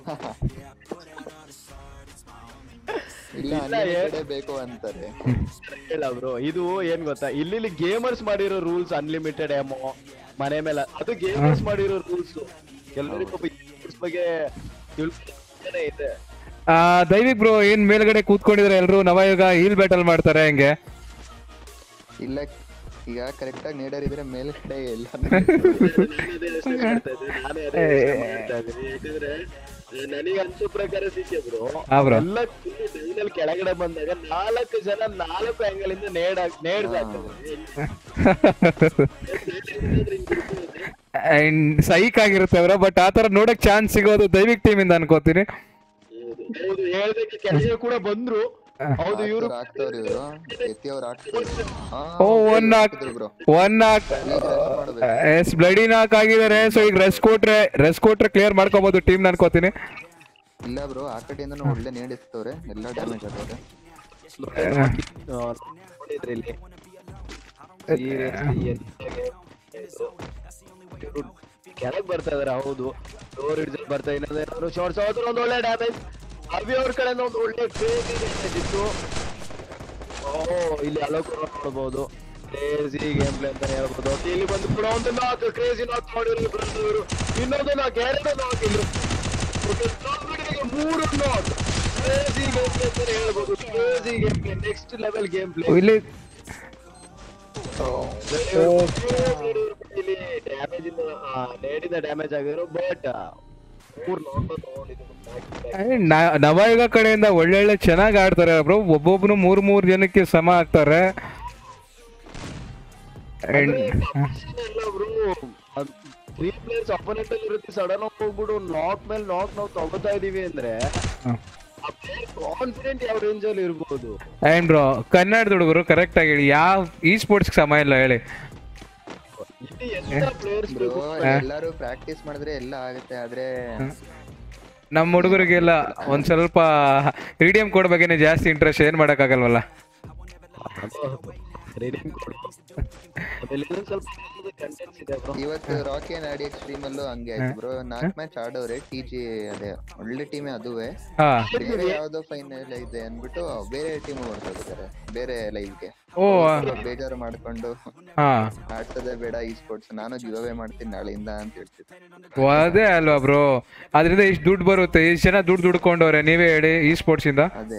ಇಲ್ಲ ಇಲ್ಲ, ಏ- unlimited ಬೇಕು ಅಂತಾರೆ ಇಲ್ಲ ಬ್ರೋ ಇದು ಏನ್ ಗೊತ್ತಾ ಇಲ್ಲಿ ಗೇಮರ್ಸ್ ಮಾಡಿರೋ ರೂಲ್ಸ್ ಅನ್ಲಿಮಿಟೆಡ್ ಎಮೋ ಮನೆ ಮೇಲೆ ಅದು ಗೇಮರ್ಸ್ ಮಾಡಿರೋ ರೂಲ್ಸ್ ಕೆಲವರಿಗೆ ಪಾಪ ಈ rules ಬಗ್ಗೆ ತಿಳ್ಕೊಂಡೇ ಇದೆ ಆ, ದೈವಿಕ್ ಬ್ರೋ ಏನ್ ಮೇಲ್ಗಡೆ ಕೂತ್ಕೊಂಡಿದ್ರೆ ಎಲ್ರು ನವಯುಗ ಹೀಲ್ ಬ್ಯಾಟಲ್ ಮಾಡ್ತಾರೆ ಹೆಂಗೆ ಇಲ್ಲ ಈಗ ಕರೆಕ್ಟ್ ಆಗಿ ನೀಡರ್ ಇದ್ರೆ ಮೇಲ್ಗಡೆ ಎಲ್ಲ ನಾನೇ ಅದೇ ಯೋಚ್ನೆ ಮಾಡ್ತಾ ಇದ್ದೆ, ನಾನೇ ಅದೇ ಯೋಚ್ನೆ ಮಾಡ್ತಾ ಇದ್ದೀನಿ. ಯಾಕಂದ್ರೆ ನನಗೆ ಅನ್ಸೋ ಪ್ರಕಾರ ಸಿಕ್ಕೆ ಬ್ರೋ ಹಾ ಬ್ರೋ ಎಲ್ಲ ಡೈನಲ್ಲಿ ಕೆಳಗಡೆ ಬಂದಾಗ ನಾಲ್ಕು ಜನ ನಾಲ್ಕು ಆಂಗಲ್ ಇಂದ ನೇಡ್ ನೇಡ್ ಅಂಡ್ ಸೈಕ್ ಆಗಿರುತ್ತೆ ಬ್ರೋ ಬಟ್ ಆತರ ನೋಡಕ್ ಚಾನ್ಸ್ ಸಿಗೋದು ದೈವಿಕ್ ಟೀಮ್ ಇಂದ ಅನ್ಕೋತೀನಿ ಹೌದು ಹೇಳ್ದಕ್ಕೆ ಕೆಳಗೆ ಕೂಡ ಬಂದ್ರು ಹೌದು ಇವರು ಆಗ್ತವ್ರಿ ಇವರು ಎತ್ತಿ ಅವ್ರು ಆಗ್ತವ್ರು ಓ one knock bro one knock ಈಗ rest ಮಾಡ್ಬೇಕು ಎಸ್ ಬ್ಲಡಿ ನಾಕ್ ಆಗಿದ್ದಾರೆ ಸೊ ಈಗ ರೆಸ್ಟ್ ಕೊಟ್ರೆ ರೆಸ್ಟ್ ಕೊಟ್ರೆ ಕ್ಲಿಯರ್ ಮಾಡ್ಕೋಬಹುದು ಟೀಮ್ ಅನ್ಕೋತೀನಿ ಇಲ್ಲ ಬ್ರೋ ಆ ಕಡೆಯಿಂದನೂ ಒಳ್ಳೆ ನೇಡಿಸ್ತವ್ರೆ ಎಲ್ಲ ಡ್ಯಾಮೇಜ್ ಆಗವ್ರೆ ನೋಡಿದ್ರಿ ಇಲ್ಲಿ Seriously, ಇವ್ರು ಕೆಳಗ್ ಬರ್ತಾ ಇದಾರೆ ಹೌದು ಡೋರ್ ಹಿಡಿದು ಬರ್ತಾ ಇನ್ನೊಂದು ಶಾರ್ಟ್ಸ್ ಹೋದ್ರು ಒಂದು ಒಳ್ಳೆ ಡ್ಯಾಮೇಜ್ ಅವಿ ಅವ್ರ ಕಡೆಯಿಂದ ಒಂದು ಒಳ್ಳೆ ಕ್ರೇಜಿ ಡ್ಯಾಮೇಜ್ ಇತ್ತು ಓ ಇಲ್ಲಿ ಅಲೋಕ್ ನೋಡ್ಬೋದು ಕ್ರೇಜಿ ಗೇಮ್ ಪ್ಲೇ ಅಂತಾನೆ ಹೇಳ್ಬೋದು Okay, ಇಲ್ಲಿ ಬಂದು ಕೂಡ ಒಂದು ನಾಕ್ ಕ್ರೇಜಿ ನಾಕ್ ಮಾಡಿದ್ರು ಇವರು ಇನ್ನೊಂದು ನಾಕ್ ಎರಡು ನಾಕ್ ಇಲ್ಲಿ Okay, ಕಾಲ್ಗಡೆಗೆ ಮೂರು ನಾಕ್ ಕ್ರೇಜಿ ಗೇಮ್ ಪ್ಲೇ ಅಂತಾನೆ ಹೇಳ್ಬೋದು crazy game play next level game play ಇಲ್ಲಿ ಇಲ್ಲಿ ಡ್ಯಾಮೇಜ್ ಇಂದ ನೇಡಿಂದ ಡ್ಯಾಮೇಜ್ ಆಗಿರೋ ಬಟ್ ಮೂರ್ ನಾಕ್ ತಗೊಂಡಿದ್ರು And ನ- ನವಯುಗ ಕಡೆಯಿಂದ ಒಳ್ಳೊಳ್ಳೆ ಚೆನ್ನಾಗಿ ಆಡ್ತಾರೆ ಬ್ರೋ ಒಬ್ಬೊಬ್ರು ಮೂರ್ ಮೂರ್ ಜನಕ್ಕೆ ಸಮ ಆಗ್ತಾರೆ And- ತ್ರೀ ಪ್ಲೇಯರ್ಸ್ ಅಪೋನೆಂಟ್ ಅಲ್ಲಿ ಇರುತ್ತೆ ಸಡನ್ ಆಗಿ ಹೋಗ್ಬಿಡು ನಾಕ್ ಮೇಲೆ ನಾಕ್ ನಾವು ತಗೋತಾ ಇದೀವಿ ಅಂದ್ರೆ ಹ. ಕಾನ್ಫಿಡೆಂಟ್ ಯಾವ ರೇಂಜ್ ಅಲ್ಲಿ ಇರ್ಬೋದು ಅಂಡ್ ಬ್ರೋ ಕನ್ನಡದ ಹುಡುಗರು ಕರೆಕ್ಟ್ ಆಗಿ ಹೇಳಿ ಯಾವ ಈ ಸ್ಪೋರ್ಟ್ಸ್ ಸಮ ಇಲ್ಲ ಹೇಳಿ ಇಲ್ಲಿ ಎಂತ ಪ್ಲೇಯರ್ಸ್ ಬ್ರೋ ಬೇಕು ಎಲ್ಲಾರು ಪ್ರಾಕ್ಟೀಸ್ ಮಾಡಿದ್ರೆ ಎಲ್ಲ ಆಗುತ್ತೆ ಆದ್ರೆ ನಮ್ಮ ಹುಡುಗರಿಗೆಲ್ಲ ಒಂದ್ ಸ್ವಲ್ಪ ರಿಡಿಯಂ ಕೋಡ್ ಬಗ್ಗೆನೇ ಜಾಸ್ತಿ ಇಂಟ್ರೆಸ್ಟ್ ಏನ್ ಮಾಡಕ್ಕಾಗಲ್ವಲ್ಲ ರೇಡಿಂಗ್ ಕೊಡು ಆಮೇಲೆ ಇನ್ನೊಂದ್ ಸ್ವಲ್ಪ ಕಂಟೆಂಟ್ಸ್ ಇದೆ ಬ್ರೋ ಇವತ್ತು ರಾಕಿ ಅಂಡ್ ಆಡಿ ಸ್ಟ್ರೀಮ್ ಅಲ್ಲೂ ಹಂಗೆ ಆಯ್ತು ಬ್ರೋ ನಾಲ್ಕು ಮ್ಯಾಚ್ ಆಡೋರೆ ಟಿ ಜಿ ಅದೇ ಒಳ್ಳೆ ಟೀಮೇ ಅದುವೇ ಹಾ ಬೇರೆ ಯಾವ್ದೋ ಫೈನಲ್ ಇದೆ ಅನ್ಬಿಟ್ಟು ಬೇರೆ ಟೀಮ್ ಹೊರಟೋಗಿದ್ದಾರೆ ಬೇರೆ ಲೈವ್ಗೆ ಓ ಬೇಜಾರು ಮಾಡ್ಕೊಂಡು ಹಾ ಆಡ್ಸೋದೇ ಬೇಡ ಈ ಸ್ಪೋರ್ಟ್ಸ್ ನಾನು ಗಿವ್ ಮಾಡ್ತೀನಿ ನಾಳೆಯಿಂದ ಅಂತ ಹೇಳ್ತಿದ್ದೆ ಅದೇ ಅಲ್ವಾ ಬ್ರೋ ಅದರಿಂದ ಇಷ್ಟು ದುಡ್ಡು ಬರುತ್ತೆ ಇಷ್ಟು ಜನ ದುಡ್ಡು ದುಡ್ಕೊಂಡವ್ರೆ ನೀವೇ ಹೇಳಿ ಈ ಸ್ಪೋರ್ಟ್ಸ್ ಇಂದ ಅದೇ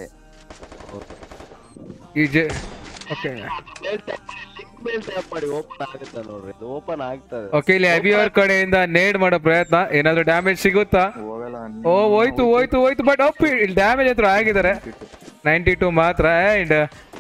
ಈ ಜೆ ಓಕೆ ಲಿಂಕ್ ಮೇಲೆ ಟ್ಯಾಪ್ ಮಾಡಿ ಓಪನ್ ಆಗುತ್ತೆ ನೋಡ್ರಿ ಇದು ಓಪನ್ ಆಗ್ತದೆ ಓಕೆ ಇಲ್ಲಿ ಅಭಿ ಅವ್ರ ಕಡೆಯಿಂದ ನೇಡ್ ಮಾಡೋ ಪ್ರಯತ್ನ ಏನಾದ್ರು ಡ್ಯಾಮೇಜ್ ಸಿಗುತ್ತಾ ಹೋಗಲ್ಲ ಓ ಹೋಯ್ತು ಹೋಯ್ತು ಹೋಯ್ತು ಬಟ್ ಅಪ್ ಇಲ್ಲಿ ಡ್ಯಾಮೇಜ್ ಹತ್ರ ಆಗಿದ್ದಾರೆ ನೈಂಟಿ ಟೂ ಮಾತ್ರ ಅಂಡ್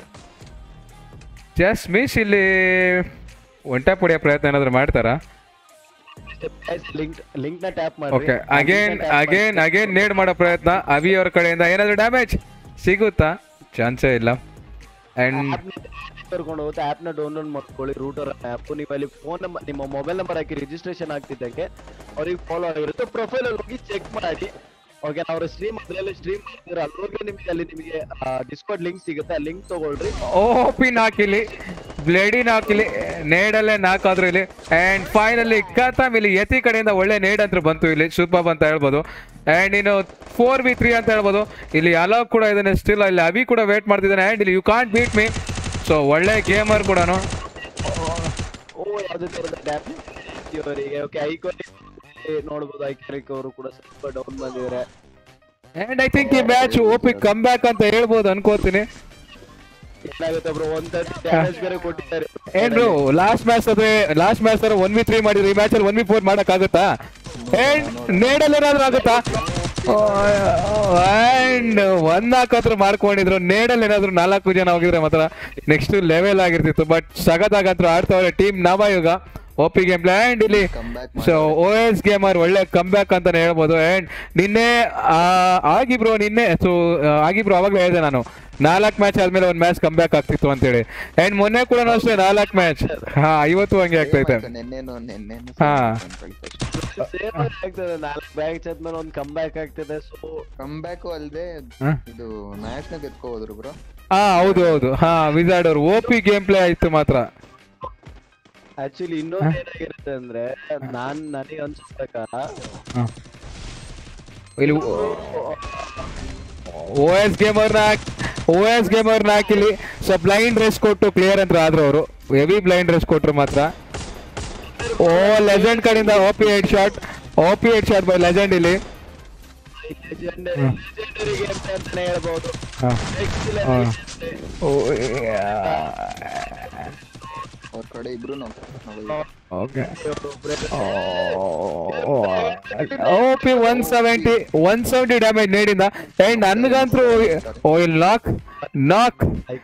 ಜಸ್ಟ್ ಮಿಸ್ ಇಲ್ಲಿ ಒಂಟ ಪುಡಿಯೋ ಪ್ರಯತ್ನ ಏನಾದ್ರು ಮಾಡ್ತಾರಾ ಲಿಂಕ್ ಲಿಂಕ್ ನ ಟ್ಯಾಪ್ ಮಾಡಿ okay again again again nade ಮಾಡೋ ಪ್ರಯತ್ನ ಅಭಿ ಅವ್ರ ಕಡೆಯಿಂದ ಏನಾದ್ರು ಡ್ಯಾಮೇಜ್ ಸಿಗುತ್ತಾ ಚಾನ್ಸೇ ಇಲ್ಲ ಅಂಡ್ ಕರ್ಕೊಂಡು ಹೋಗುತ್ತೆ ಆಪ್ ನ ಡೌನ್ಲೋಡ್ ಮಾಡ್ಕೊಳ್ಳಿ ರೂಟರ್ ಆಪ್ ನೀವು ಅಲ್ಲಿ ಫೋನ್ ನಂಬರ್ ನಿಮ್ಮ ಮೊಬೈಲ್ ನಂಬರ್ ಹಾಕಿ ರಿಜಿಸ್ಟ್ರೇಷನ್ ಆಗ್ತಿದ್ದಂಗೆ ಅವ್ರಿಗೆ ಫಾಲೋ ಆಗಿರುತ್ತೆ ಪ್ರೊಫೈಲ್ ಅಲ್ಲಿ ಹೋಗಿ ಚೆಕ್ ಮಾಡಿ ಓಕೆ ನಾವು ಸ್ಟ್ರೀಮ್ ಅದ್ರಲ್ಲಿ ಸ್ಟ್ರೀಮ್ ಮಾಡ್ತೀರ ಅಲ್ಲೋಗಿ ನಿಮಗೆ ಅಲ್ಲಿ ನಿಮಗೆ ಡಿಸ್ಕೌಂಟ್ ಲಿಂಕ್ ಸಿಗುತ್ತೆ ಆ ಲಿಂಕ್ ತಗೊಳ್ರಿ ಓಪಿ ನಾಕಿಲಿ ಬ್ಲೇಡಿ ನಾಕಿಲಿ ನೇಡಲ್ಲೇ ನಾಕಾದ್ರು ಇಲ್ಲಿ ಅಂಡ್ ಫೈನಲಿ ಕಥಮ್ ಇಲ್ಲಿ ಯತಿ ಕಡೆಯಿಂದ ಒಳ್ಳೆ ನೇಡ್ ಅಂತ ಬಂತು ಇಲ್ಲಿ ಸೂಪರ್ ಅಂತ ಹೇಳ್ಬೋದು ಅಂಡ್ ಇನ್ನು ಫೋರ್ ವಿ ತ್ರೀ ಅಂತ ಹೇಳ್ಬೋದು ಇಲ್ಲಿ ಅಲೋ ಕೂಡ ಇದ್ದಾನೆ ಸ್ಟಿಲ್ ಇಲ್ಲಿ ಅವಿ ಕೂಡ ವೇಟ್ ಮಾಡ್ತಿದ್ದಾನೆ ಅಂಡ್ ಇಲ್ಲಿ you can't beat me so ಒಳ್ಳೆ ಗೇಮರ್ ಕೂಡ ಓ ಯಾವುದೇ ತರದ ಡ್ಯಾಮೇಜ್ ಇವರಿಗೆ ಓಕೆ ಐಕೋನಿಕ್ ನೋಡ್ಬೋದು ಐಕೋನಿಕ್ ಅವರು ಕೂಡ ಸ್ವಲ್ಪ ಡೌನ್ ಬಂದಿದ್ದಾರೆ ಅಂಡ್ ಐ ಥಿಂಕ್ ಈ ಮ್ಯಾಚ್ ಓಪಿ ಕಮ್ ಬ್ಯಾಕ್ ಅಂತ ಹೇಳ್ಬೋದು ಅನ್ಕೋತೀನಿ ಏನಾಗುತ್ತೆ ಬ್ರೋ ಒನ್ ತರ್ಟಿ ಡ್ಯಾಮೇಜ್ ಬೇರೆ ಕೊಟ್ಟಿದ್ದಾರೆ ಏನ್ ಬ್ರೋ ಲಾಸ್ಟ್ ಮ್ಯಾಚ್ ಅದೇ ಲಾಸ್ಟ್ ಮ್ಯಾಚ್ ತರ ಒನ್ ವಿ ತ್ರೀ ಮಾಡಿದ್ರೆ ಈ ಮ್ಯಾಚ್ ಅಲ್ಲಿ ಒನ್ ವಿ ಫೋರ್ ಮಾಡಕ್ ಆಗುತ್ತಾ ಅಂಡ್ ನೇಡಲ್ಲಿ ಏನಾದ್ರು ಆಗುತ್ತಾ ಅಂಡ್ ಒನ್ ಹಾಕೋತ್ರ ಮಾಡ್ಕೊಂಡಿದ್ರು ನೇಡಲ್ಲಿ ಏನಾದ್ರು ನಾಲ್ಕು ಜನ ಹೋಗಿದ್ರೆ ಮಾತ್ರ ನೆಕ್ಸ್ಟ್ ಲೆವೆಲ್ ಆಗಿರ್ತಿತ್ತು ಬಟ್ ಸಗದಾಗಂತ್ರ ಆಡ್ತಾವ್ರೆ team Navayuga OP game play and ಇಲ್ಲಿ Comeback so O S gamer ಒಳ್ಳೆ ಕಮ್ ಬ್ಯಾಕ್ ಅಂತಾನೆ ಹೇಳ್ಬೋದು ಅಂಡ್ ನಿನ್ನೆ ಆ, ಆಗಿ ಬ್ರೋ ನಿನ್ನೆ ಸೊ ಆಗಿ ಬ್ರೋ ಅವಾಗಲೇ ಹೇಳಿದೆ ನಾನು ನಾಲ್ಕು ಮ್ಯಾಚ್ ಆದ್ಮೇಲೆ ಒಂದು ಮ್ಯಾಚ್ ಕಮ್ ಬ್ಯಾಕ್ ಆಗ್ತಿತ್ತು ಅಂತೇಳಿ ಅಂಡ್ ಮೊನ್ನೆ ಕೂಡ ಅಷ್ಟೇ ನಾಲ್ಕು ಮ್ಯಾಚ್ ಹಾ ಇವತ್ತು ಹಂಗೆ ಆಗ್ತೈತೆ ನೆನ್ನೆನು ನೆನ್ನೆನು ಹಾ. ಸೇಮ್ ಆಗ್ತದೆ ನಾಲ್ಕು ಬ್ಯಾಗ್ ಆದ್ಮೇಲೆ ಒಂದು ಕಮ್ ಬ್ಯಾಕ್ ಆಗ್ತದೆ ಸೊ ಕಮ್ ಬ್ಯಾಕು ಅಲ್ದೆ ಹಾ? ಇದು ಮ್ಯಾಚ್ ನ ಗೆದ್ಕೋ ಹೋದ್ರು ಬ್ರೋ ಹಾ ಹೌದು ಹೌದು ಹಾ ವಿಜಾರ್ಡ್ ಅವ್ರು ಓ ಪಿ ಗೇಮ್ ಪ್ಲೇ ಆಯ್ತು ಮಾತ್ರ ಆಕ್ಚುಲಿ ಇನ್ನೊಂದು ಏನಾಗಿರುತ್ತೆ ಅಂದ್ರೆ ನಾನ್ ನನಗೆ ಅನ್ಸೋ ಪ್ರಕಾರ ಹಾ. ಇಲ್ಲಿ ಓ ಎಸ್ ಗೇಮರ್ನ ಓ ಎಸ್ ಗೇಮರ್ನ ಹಾಕಿಲಿ ಸೊ ಬ್ಲೈಂಡ್ ರೇಸ್ ಕೊಟ್ಟು ಕ್ಲಿಯರ್ ಅಂತ ಆದ್ರು ಅವರು ಹೆವಿ ಬ್ಲೈಂಡ್ ರೇಸ್ ಕೊಟ್ರು ಮಾತ್ರ ಓ ಲೆಜೆಂಡ್ ಕಡೆಯಿಂದ O P head shot O P head shot by legend ಇಲ್ಲಿ ಲೆಜೆಂಡರಿ ಲೆಜೆಂಡರಿ ಗೇಮ್ ಅಂತಾನೆ ಹೇಳ್ಬಹುದು ಹಾ. ನೆಕ್ಸ್ಟ್ ಹಾ. ಲೆವೆಲ್ ಓ ಅವ್ರ ಕಡೆ ಇಬ್ರು okay O P one seventy one seventy damage ನೀಡಿಂದ ಅಂಡ್ ನನ್ಗಂತೂ ಓ ಇಲ್ಲಿ ನಾಕ್ ನಾಕ್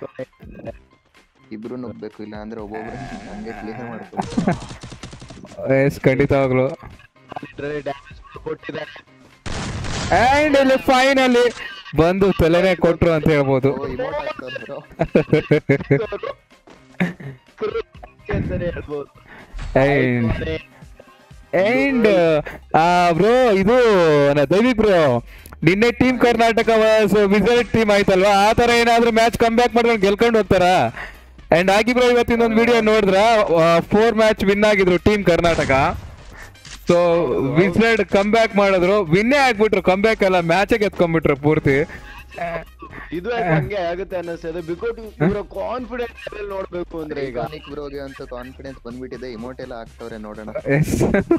ಇಬ್ರು ನುಗ್ಬೇಕು ಇಲ್ಲ ಅಂದ್ರೆ ಒಬ್ಬೊಬ್ರು ಹಂಗೆ ಕ್ಲಿಯರ್ ಮಾಡ್ತಾರೆ ಎಸ್ ಖಂಡಿತವಾಗ್ಲು ಡ್ಯಾಮೇಜ್ ಕೊಟ್ಟಿದ್ದಾರೆ ಅಂಡ್ ಇಲ್ಲಿ ಫೈನಲಿ ಬಂದು ತಲೆನೇ ಕೊಟ್ರು ಅಂತ ಹೇಳ್ಬೋದು ಓ ಇಮೋಟ್ ಹಾಕ್ತಾರೆ ಬ್ರೋ ಅಂತಾನೆ ಹೇಳ್ಬಹುದು ಅಂಡ್ ಬ್ರೋ ಇದು ನ- ದೈವಿಕ್ ಬ್ರೋ ನಿನ್ನೆ ಟೀಮ್ ಕರ್ನಾಟಕ ವಿಸಲ್ಟ್ ಟೀಮ್ ಆಯ್ತಲ್ವಾ ಆ ತರ ಏನಾದ್ರೂ ಮ್ಯಾಚ್ ಕಮ್ ಬ್ಯಾಕ್ ಮಾಡ್ಕೊಂಡು ಗೆಲ್ಕೊಂಡು ಹೋಗ್ತಾರಾ ಅಂಡ್ ಆಗಿ ಬ್ರೋ ಇವತ್ತಿನ ಒಂದು ವಿಡಿಯೋ ನೋಡಿದ್ರ ಫೋರ್ ಮ್ಯಾಚ್ ವಿನ್ ಆಗಿದ್ರು ಟೀಮ್ ಕರ್ನಾಟಕ ಸೊ ವಿಸಲ್ಟ್ ಕಮ್ ಬ್ಯಾಕ್ ಮಾಡಿದ್ರು ವಿನ್ನೇ ಆಗ್ಬಿಟ್ರು ಕಮ್ ಬ್ಯಾಕ್ ಎಲ್ಲ ಮ್ಯಾಚೇ ಗೆದ್ಕೊಂಡ್ಬಿಟ್ರು ಪೂರ್ತಿ ಇದು ಯಾಕೆ ಹಂಗೆ ಆಗುತ್ತೆ ಅನ್ನಿಸ್ತದೆ ಬಿಕಾಸ್ ಇವರ ಕಾನ್ಫಿಡೆನ್ಸ್ ಲೆವೆಲ್ ನೋಡ್ಬೇಕು ಅಂದ್ರೆ ಈಗ ಐಕಾನಿಕ್ ಬ್ರೋಗೆ ಅಂತ ಕಾನ್ಫಿಡೆನ್ಸ್ ಬಂದ್ಬಿಟ್ಟಿದೆ ಇಮೋಟ್ ಎಲ್ಲ ಹಾಕ್ತವ್ರೆ ನೋಡೋಣ ಎಸ್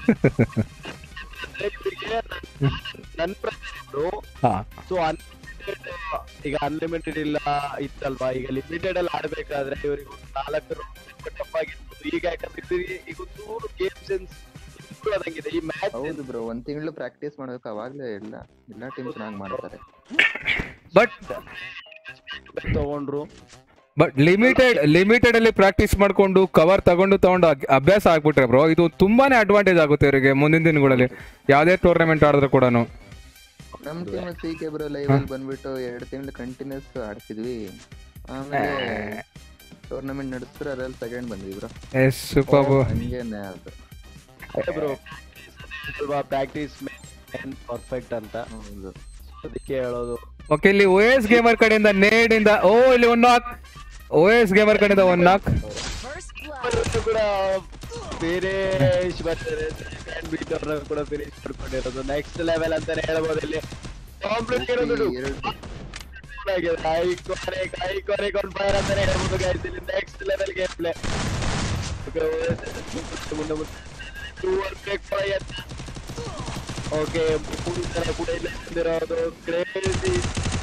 ಇವರಿಗೆ ನನ್ನ ಪ್ರಕಾರ ಹಾ ಸೊ ಈಗ ಅನ್ಲಿಮಿಟೆಡ್ ಇಲ್ಲ ಇತ್ತಲ್ವಾ ಈಗ ಲಿಮಿಟೆಡ್ ಅಲ್ಲಿ ಆಡ್ಬೇಕಾದ್ರೆ ಇವರಿಗೆ ಒಂದು ನಾಲ್ಕು ಟಫ್ ಆಗಿತ್ತು ಈಗ ಯಾಕಂದ್ರೆ ಇವ್ರಿಗೆ ಈಗ ಒಂದು ಗೇಮ್ ಸೆನ್ಸ್ ಆದಂಗಿದೆ ಈ ಮ್ಯಾಚ್ ಹೌದು ಬ್ರೋ ಒಂದ್ ತಿಂಗಳು ಪ್ರಾಕ್ಟೀಸ್ ಮಾಡ್ಬೇಕು ಅವಾಗ್ಲೇ ಎಲ್ಲ ಎಲ್ಲಾ ಟೀಮ್ ಚೆನ್ನಾಗಿ ಮಾಡ್ತಾರೆ ಬಟ್ ತಗೊಂಡ್ರು ಬಟ್ ಲಿಮಿಟೆಡ್ ಲಿಮಿಟೆಡ್ ಅಲ್ಲಿ ಪ್ರಾಕ್ಟೀಸ್ ಮಾಡ್ಕೊಂಡು ಕವರ್ ತಗೊಂಡು ತಗೊಂಡು ಅಗ್- ಅಭ್ಯಾಸ ಆಗ್ಬಿಟ್ರೆ ಬ್ರೋ ಇದು ತುಂಬಾನೇ ಅಡ್ವಾಂಟೇಜ್ ಆಗುತ್ತೆ ಇವರಿಗೆ ಮುಂದಿನ ದಿನಗಳಲ್ಲಿ ಯಾವುದೇ ಟೂರ್ನಮೆಂಟ್ ಆಡಿದ್ರು ಕೂಡ ನಮ್ team C K bro live ಅಲ್ಲಿ ಬಂದ್ಬಿಟ್ಟು ಎರಡು ತಿಂಗಳು ಕಂಟಿನ್ಯೂಸ್ ಆಡ್ತಿದ್ವಿ ಆಮೇಲೆ ಟೂರ್ನಮೆಂಟ್ ನಡೆಸಿದ್ರೆ ಅದ್ರಲ್ಲಿ ಸೆಕೆಂಡ್ ಬಂದ್ವಿ ಬ್ರೋ ಎಸ್ ಸೂಪರ್ ಹಂಗೇನೆ ಅದು ಬ್ರೋ ಅಲ್ವಾ ಪ್ರಾಕ್ಟೀಸ್ ಪರ್ಫೆಕ್ಟ್ ಅಂತ ಹೌದು ಅದಕ್ಕೆ ಹೇಳೋದು ಓಕೆ ಇಲ್ಲಿ ಓ ಎಸ್ ಗೇಮರ್ ಕಡೆಯಿಂದ ನೇಡ್ ಇಂದ ಓ ಇಲ್ಲಿ one knock O S gamer ಕಡೆಯಿಂದ ಒನ್ ನಾಕ್ ಇವತ್ತು ಕೂಡ ಬೇರೆ ಬರ್ತಾರೆ ಬೀಟ್ ಅವ್ರನ್ನ ಕೂಡ ಫಿನಿಶ್ ಮಾಡ್ಕೊಂಡಿರೋದು ನೆಕ್ಸ್ಟ್ ಲೆವೆಲ್ ಅಂತಾನೆ ಹೇಳ್ಬೋದು ಇಲ್ಲಿ ಕಾಂಪ್ಲಿಟ್ ಇರೋದು ಎರಡು ಐಕಾನಿಕ್ ಐಕಾನಿಕ್ ಆನ್ ಫೈರ್ ಅಂತಾನೆ ಹೇಳ್ಬೋದು ಗೈಸ್ ಇಲ್ಲಿ ನೆಕ್ಸ್ಟ್ ಲೆವೆಲ್ ಗೇಮ್ ಪ್ಲೇ ಮುಂದೆ ಓಕೆ ಮೂರು ಜನ ಕೂಡ ಇಲ್ಲಿ ಬಂದಿರೋದು ಕ್ರೇಜಿ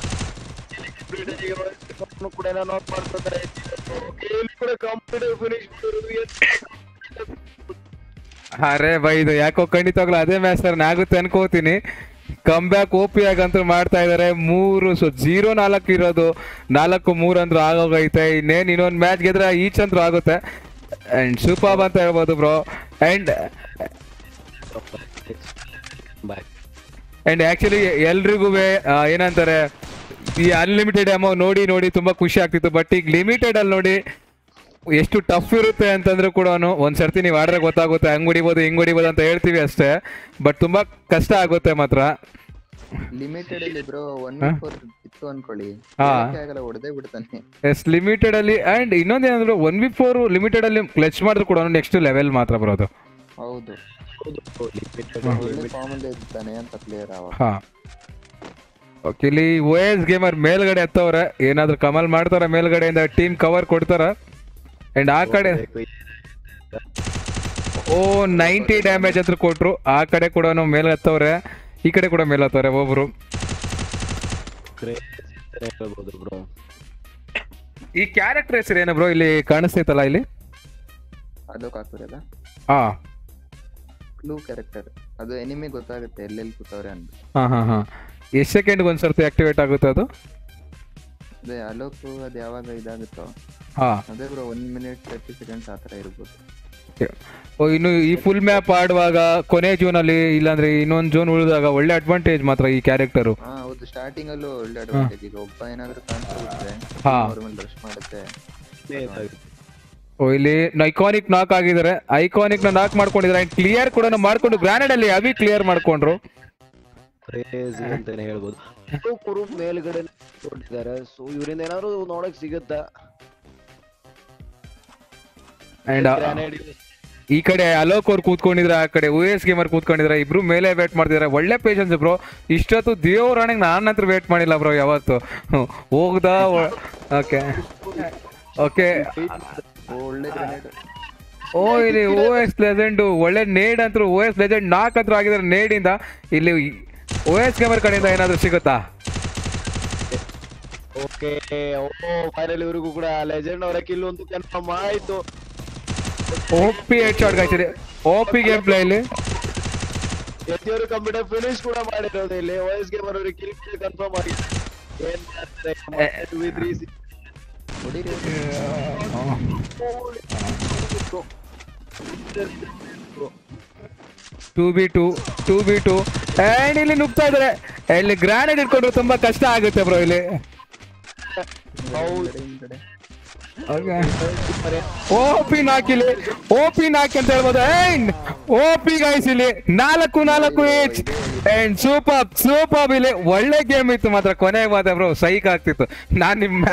ಕೂಡ ನಾಕ್ ಮಾಡ್ತಾರೆ ಓಕೆ ಇಲ್ಲಿ ಕೂಡ ಕಂಪ್ಲೀಟ್ ಫಿನಿಶ್ ಮಾಡಿರೋದು ಅರೆ ಬೈ ಇದು ಯಾಕೋ ಖಂಡಿತವಾಗ್ಲೂ ಅದೇ ಮ್ಯಾಚ್ ತರ ಆಗುತ್ತೆ ಅನ್ಕೋತೀನಿ ಕಮ್ ಬ್ಯಾಕ್ ಓಪಿ ಆಗಂತೂ ಮಾಡ್ತಾ ಇದಾರೆ ಮೂರು ಸೊ ಜೀರೋ ನಾಲ್ಕು ಇರೋದು ನಾಲ್ಕು ಮೂರು ಅಂದ್ರೂ ಆಗೋಗೈತೆ ಇನ್ನೇನ್ ಇನ್ನೊಂದು ಮ್ಯಾಚ್ ಗೆದ್ರೆ ಈಚ್ ಅಂದ್ರೂ ಆಗುತ್ತೆ ಅಂಡ್ ಸೂಪರ್ ಅಂತ ಹೇಳ್ಬೋದು bro and boy and actually ಎಲ್ರಿಗೂ ಏನಂತಾರೆ ಈ ಅನ್ಲಿಮಿಟೆಡ್ ಅಮೌಂಟ್ ನೋಡಿ ನೋಡಿ ತುಂಬಾ ಖುಷಿ ಆಗ್ತಿತ್ತು ಬಟ್ ಈಗ ಲಿಮಿಟೆಡ್ ಅಲ್ಲಿ ನೋಡಿ ಎಷ್ಟು ಟಫ್ ಇರುತ್ತೆ ಅಂತಂದ್ರೆ ಕೂಡ ಒಂದ್ ಸರ್ತಿ ನೀವು ಆಡ್ರೆ ಗೊತ್ತಾಗುತ್ತೆ ಹಂಗ್ ಹೊಡಿಬೋದು ಹಿಂಗ್ ಹೊಡಿಬೋದು ಅಂತ ಹೇಳ್ತೀವಿ ಅಷ್ಟೇ ಬಟ್ ತುಂಬಾ ಕಷ್ಟ ಆಗುತ್ತೆ ಮಾತ್ರ ಲಿಮಿಟೆಡ್ ಅಲ್ಲಿ ಬ್ರೋ ಒನ್ ಹಾ? ಫೋರ್ ಇತ್ತು ಅನ್ಕೊಳ್ಳಿ ಹಾ. ಹೇಳಕ್ಕೆ ಆಗಲ್ಲ ಹೊಡೆದೇ ಬಿಡ್ತಾನೆ ಎಸ್ ಲಿಮಿಟೆಡ್ ಅಲ್ಲಿ ಅಂಡ್ ಇನ್ನೊಂದೇನಂದ್ರೆ ಒನ್ ವಿ ಫೋರ್ ಲಿಮಿಟೆಡ್ ಅಲ್ಲಿ ಕ್ಲಚ್ ಮಾಡಿದ್ರು ಕೂಡ ನೆಕ್ಸ್ಟ್ ಲೆವೆಲ್ ಮಾತ್ರ ಬರೋದು ಹೌದು Limited, ಒಳ್ಳೆ limited. ಫಾರ್ಮ್ ಅಲ್ಲಿ ಇರ್ತಾನೆ ಅಂತ ಪ್ಲೇಯರ್ ಅವ ಹಾ ಓಕೆ ಇಲ್ಲಿ ಓ ಎಸ್ ಗೇಮರ್ ಮೇಲ್ಗಡೆ ಎತ್ತವ್ರೆ ಏನಾದ್ರು ಕಮಲ್ ಮಾಡ್ತಾರ ಮೇಲ್ಗಡೆಯಿಂದ ಟೀಮ್ ಕವರ್ ಕೊಡ್ತಾರ ಅಂಡ್ ಆ ಕಡೆ ಓ ನೈಂಟಿ ಡ್ಯಾಮೇಜ್ ಹತ್ರ ಕೊಟ್ರು ಆ ಕಡೆ ಕೂಡ ಮೇಲ್ ಹತ್ತವ್ರೆ ಈ ಕಡೆ ಕೂಡ ಮೇಲ್ ಹತ್ತವ್ರೆ ಒಬ್ರು Crazy ಅಂತಾನೆ ಹೇಳ್ಬೋದು ಬ್ರೋ ಈ ಕ್ಯಾರೆಕ್ಟರ್ ಹೆಸರು ಏನು ಬ್ರೋ ಇಲ್ಲಿ ಕಾಣಿಸ್ತೈತಲ್ಲ ಇಲ್ಲಿ ಅದಕ್ಕೆ ಹಾಕಿರೋದ ಹಾ ಕ್ಲೂ ಕ್ಯಾರೆಕ್ಟರ್ ಅದು ಎನಿಮಿ ಗೊತ್ತಾಗುತ್ತೆ ಎಲ್ಲೆಲ್ಲಿ ಕೂತವ್ರೆ ಅಂತ ಹಾ ಹಾ ಹಾ ಎಷ್ಟು ಸೆಕೆಂಡ್ ಒಂದ್ಸರ್ತಿ ಆಕ್ಟಿವೇಟ್ ಆಗುತ್ತೆ ಅದು ಅದೇ ಅಲೋಕು ಅದು ಯಾವಾಗ ಇದಾಗುತ್ತೋ ಹಾ ಅದೇ bro one minute thirty seconds ಆ ಥರ ಇರ್ಬೋದು ಓ ಇನ್ನು ಈ ಫುಲ್ ಮ್ಯಾಪ್ ಆಡುವಾಗ ಕೊನೆ ಜೋನ್ ಅಲ್ಲಿ ಇಲ್ಲಾಂದ್ರೆ ಇನ್ನೊಂದು ಜೋನ್ ಉಳಿದಾಗ ಒಳ್ಳೆ ಅಡ್ವಾಂಟೇಜ್ ಮಾತ್ರ ಈ ಕ್ಯಾರೆಕ್ಟರು ಹಾ ಹೌದು ಸ್ಟಾರ್ಟಿಂಗ್ ಅಲ್ಲೂ ಒಳ್ಳೆ ಅಡ್ವಾಂಟೇಜ್ ಈಗ ಒಬ್ಬ ಏನಾದ್ರು ಕಾಣಿಸ್ಬಿಟ್ರೆ ಹಾ. ಅವ್ರ ಮೇಲೆ ರಶ್ ಮಾಡುತ್ತೆ ಓ ಇಲ್ಲಿ ಐಕಾನಿಕ್ ನಾಕ್ ಆಗಿದ್ದಾರೆ ಐಕಾನಿಕ್ ನ ನಾಕ್ ಮಾಡ್ಕೊಂಡಿದ್ದಾರೆ ಕ್ಲಿಯರ್ ಕೂಡ ಮಾಡ್ಕೊಂಡು ಗ್ರಾನೇಡ್ ಅಲ್ಲಿ ಅವಿ ಕ್ಲಿಯರ್ ಮಾಡ್ಕೊಂಡ್ರು ಕ್ರೇಜಿ ಅಂತಾನೆ ಹೇಳ್ಬೋದು ಇವ್ರು ಕುರು ಮೇಲ್ಗಡೆ ಕೊಟ್ಟಿದ್ದಾರೆ ಸೊ ಇವರಿಂದ ಏನಾದ್ರು ನೋಡಕ್ ಸಿಗುತ್ತಾ ಅಂಡ್ Grenade ಈ ಕಡೆ ಅಲೋಕ್ ಅವ್ರು ಕೂತ್ಕೊಂಡಿದ್ರೆ ಆ ಕಡೆ ಓ ಎಸ್ ಗೇಮರ್ ಕೂತ್ಕೊಂಡಿದ್ರೆ ಇಬ್ರು ಮೇಲೆ ವೇಟ್ ಮಾಡ್ತಿದ್ದಾರೆ ಒಳ್ಳೆ ಪೇಷನ್ಸ್ ಬ್ರೋ ಇಷ್ಟೊತ್ತು ದೇವ್ರಾಣಿಗೆ ನಾನು ಹತ್ರ ವೇಟ್ ಮಾಡಿಲ್ಲ ಬ್ರೋ ಯಾವತ್ತು ಹ್ಮ್. ಹೋಗ್ದ ಓಕೆ ಓಕೆ ಒಳ್ಳೆ ಗ್ರೆನೇಡ್ ಓ ಇಲ್ಲಿ ಓ ಎಸ್ ಲೆಜೆಂಡ್ ಒಳ್ಳೆ ನೇಡ್ ಅಂತೂ ಓ ಎಸ್ ಲೆಜೆಂಡ್ ನಾಲ್ಕು ಹತ್ರ ಆಗಿದ್ದಾರೆ ನೇಡಿಂದ ಇಲ್ಲಿ ಓ ಎಸ್ ಗೇಮರ್ ಕಡೆಯಿಂದ ಏನಾದ್ರು ಸಿಗುತ್ತಾ ಓಕೆ ಓ ಫೈನಲ್ ಇವರಿಗೂ ಕೂಡ ಲೆಜೆಂಡ್ ಅವರ ಕಿಲ್ ಒಂದು ಕನ್ಫರ್ಮ್ ಆಯ್ತು ಓ ಪಿ ಹೆಡ್ ಶಾಟ್ ಗಾಯ್ಸಿದೆ ಓ ಪಿ ಗೇಮ್ ಪ್ಲೇ ಇಲ್ಲಿ ಎತ್ತಿಯವರು ಕಂಪ್ಯೂಟರ್ ಫಿನಿಶ್ ಕೂಡ ಮಾಡಿರೋದು ಇಲ್ಲಿ ವಯಸ್ ಗೇಮರ್ ಅವರಿಗೆ ಕಿಲ್ ಕನ್ಫರ್ಮ್ ಆಗಿದೆ ಏನ್ ಮಾಡ್ತಾರೆ with three six- ಹೊಡೀರಿ two B two two B two and ಇಲ್ಲಿ ನುಗ್ತಾ ಇದಾರೆ ಇಲ್ಲಿ ಗ್ರಾನೇಡ್ ಇಟ್ಕೊಂಡ್ರೆ ತುಂಬಾ ಕಷ್ಟ ಆಗುತ್ತೆ ಬ್ರೋ ಇಲ್ಲಿ ಹೌದು ಹಿಂದ್ಗಡೆ ಓಕೆ ಓ ಪಿ ನಾಕಿಲಿ ಓ ಪಿ ನಾಕಿ ಅಂತ ಹೇಳ್ಬೋದು ಅಂಡ್ ಓ ಪಿ ಗೈಸ್ ಇಲ್ಲಿ ನಾಲ್ಕು ನಾಲ್ಕು ಏಚ್ ಅಂಡ್ ಸೂಪರ್ ಸೂಪರ್ ಇಲ್ಲಿ ಒಳ್ಳೆ ಗೇಮ್ ಇತ್ತು ಮಾತ್ರ ಕೊನೆಗೆ ಮಾತ್ರ ಬ್ರೋ ಸೈಕ್ ಆಗ್ತಿತ್ತು ನಾನ್ ನಿಮ್ಮ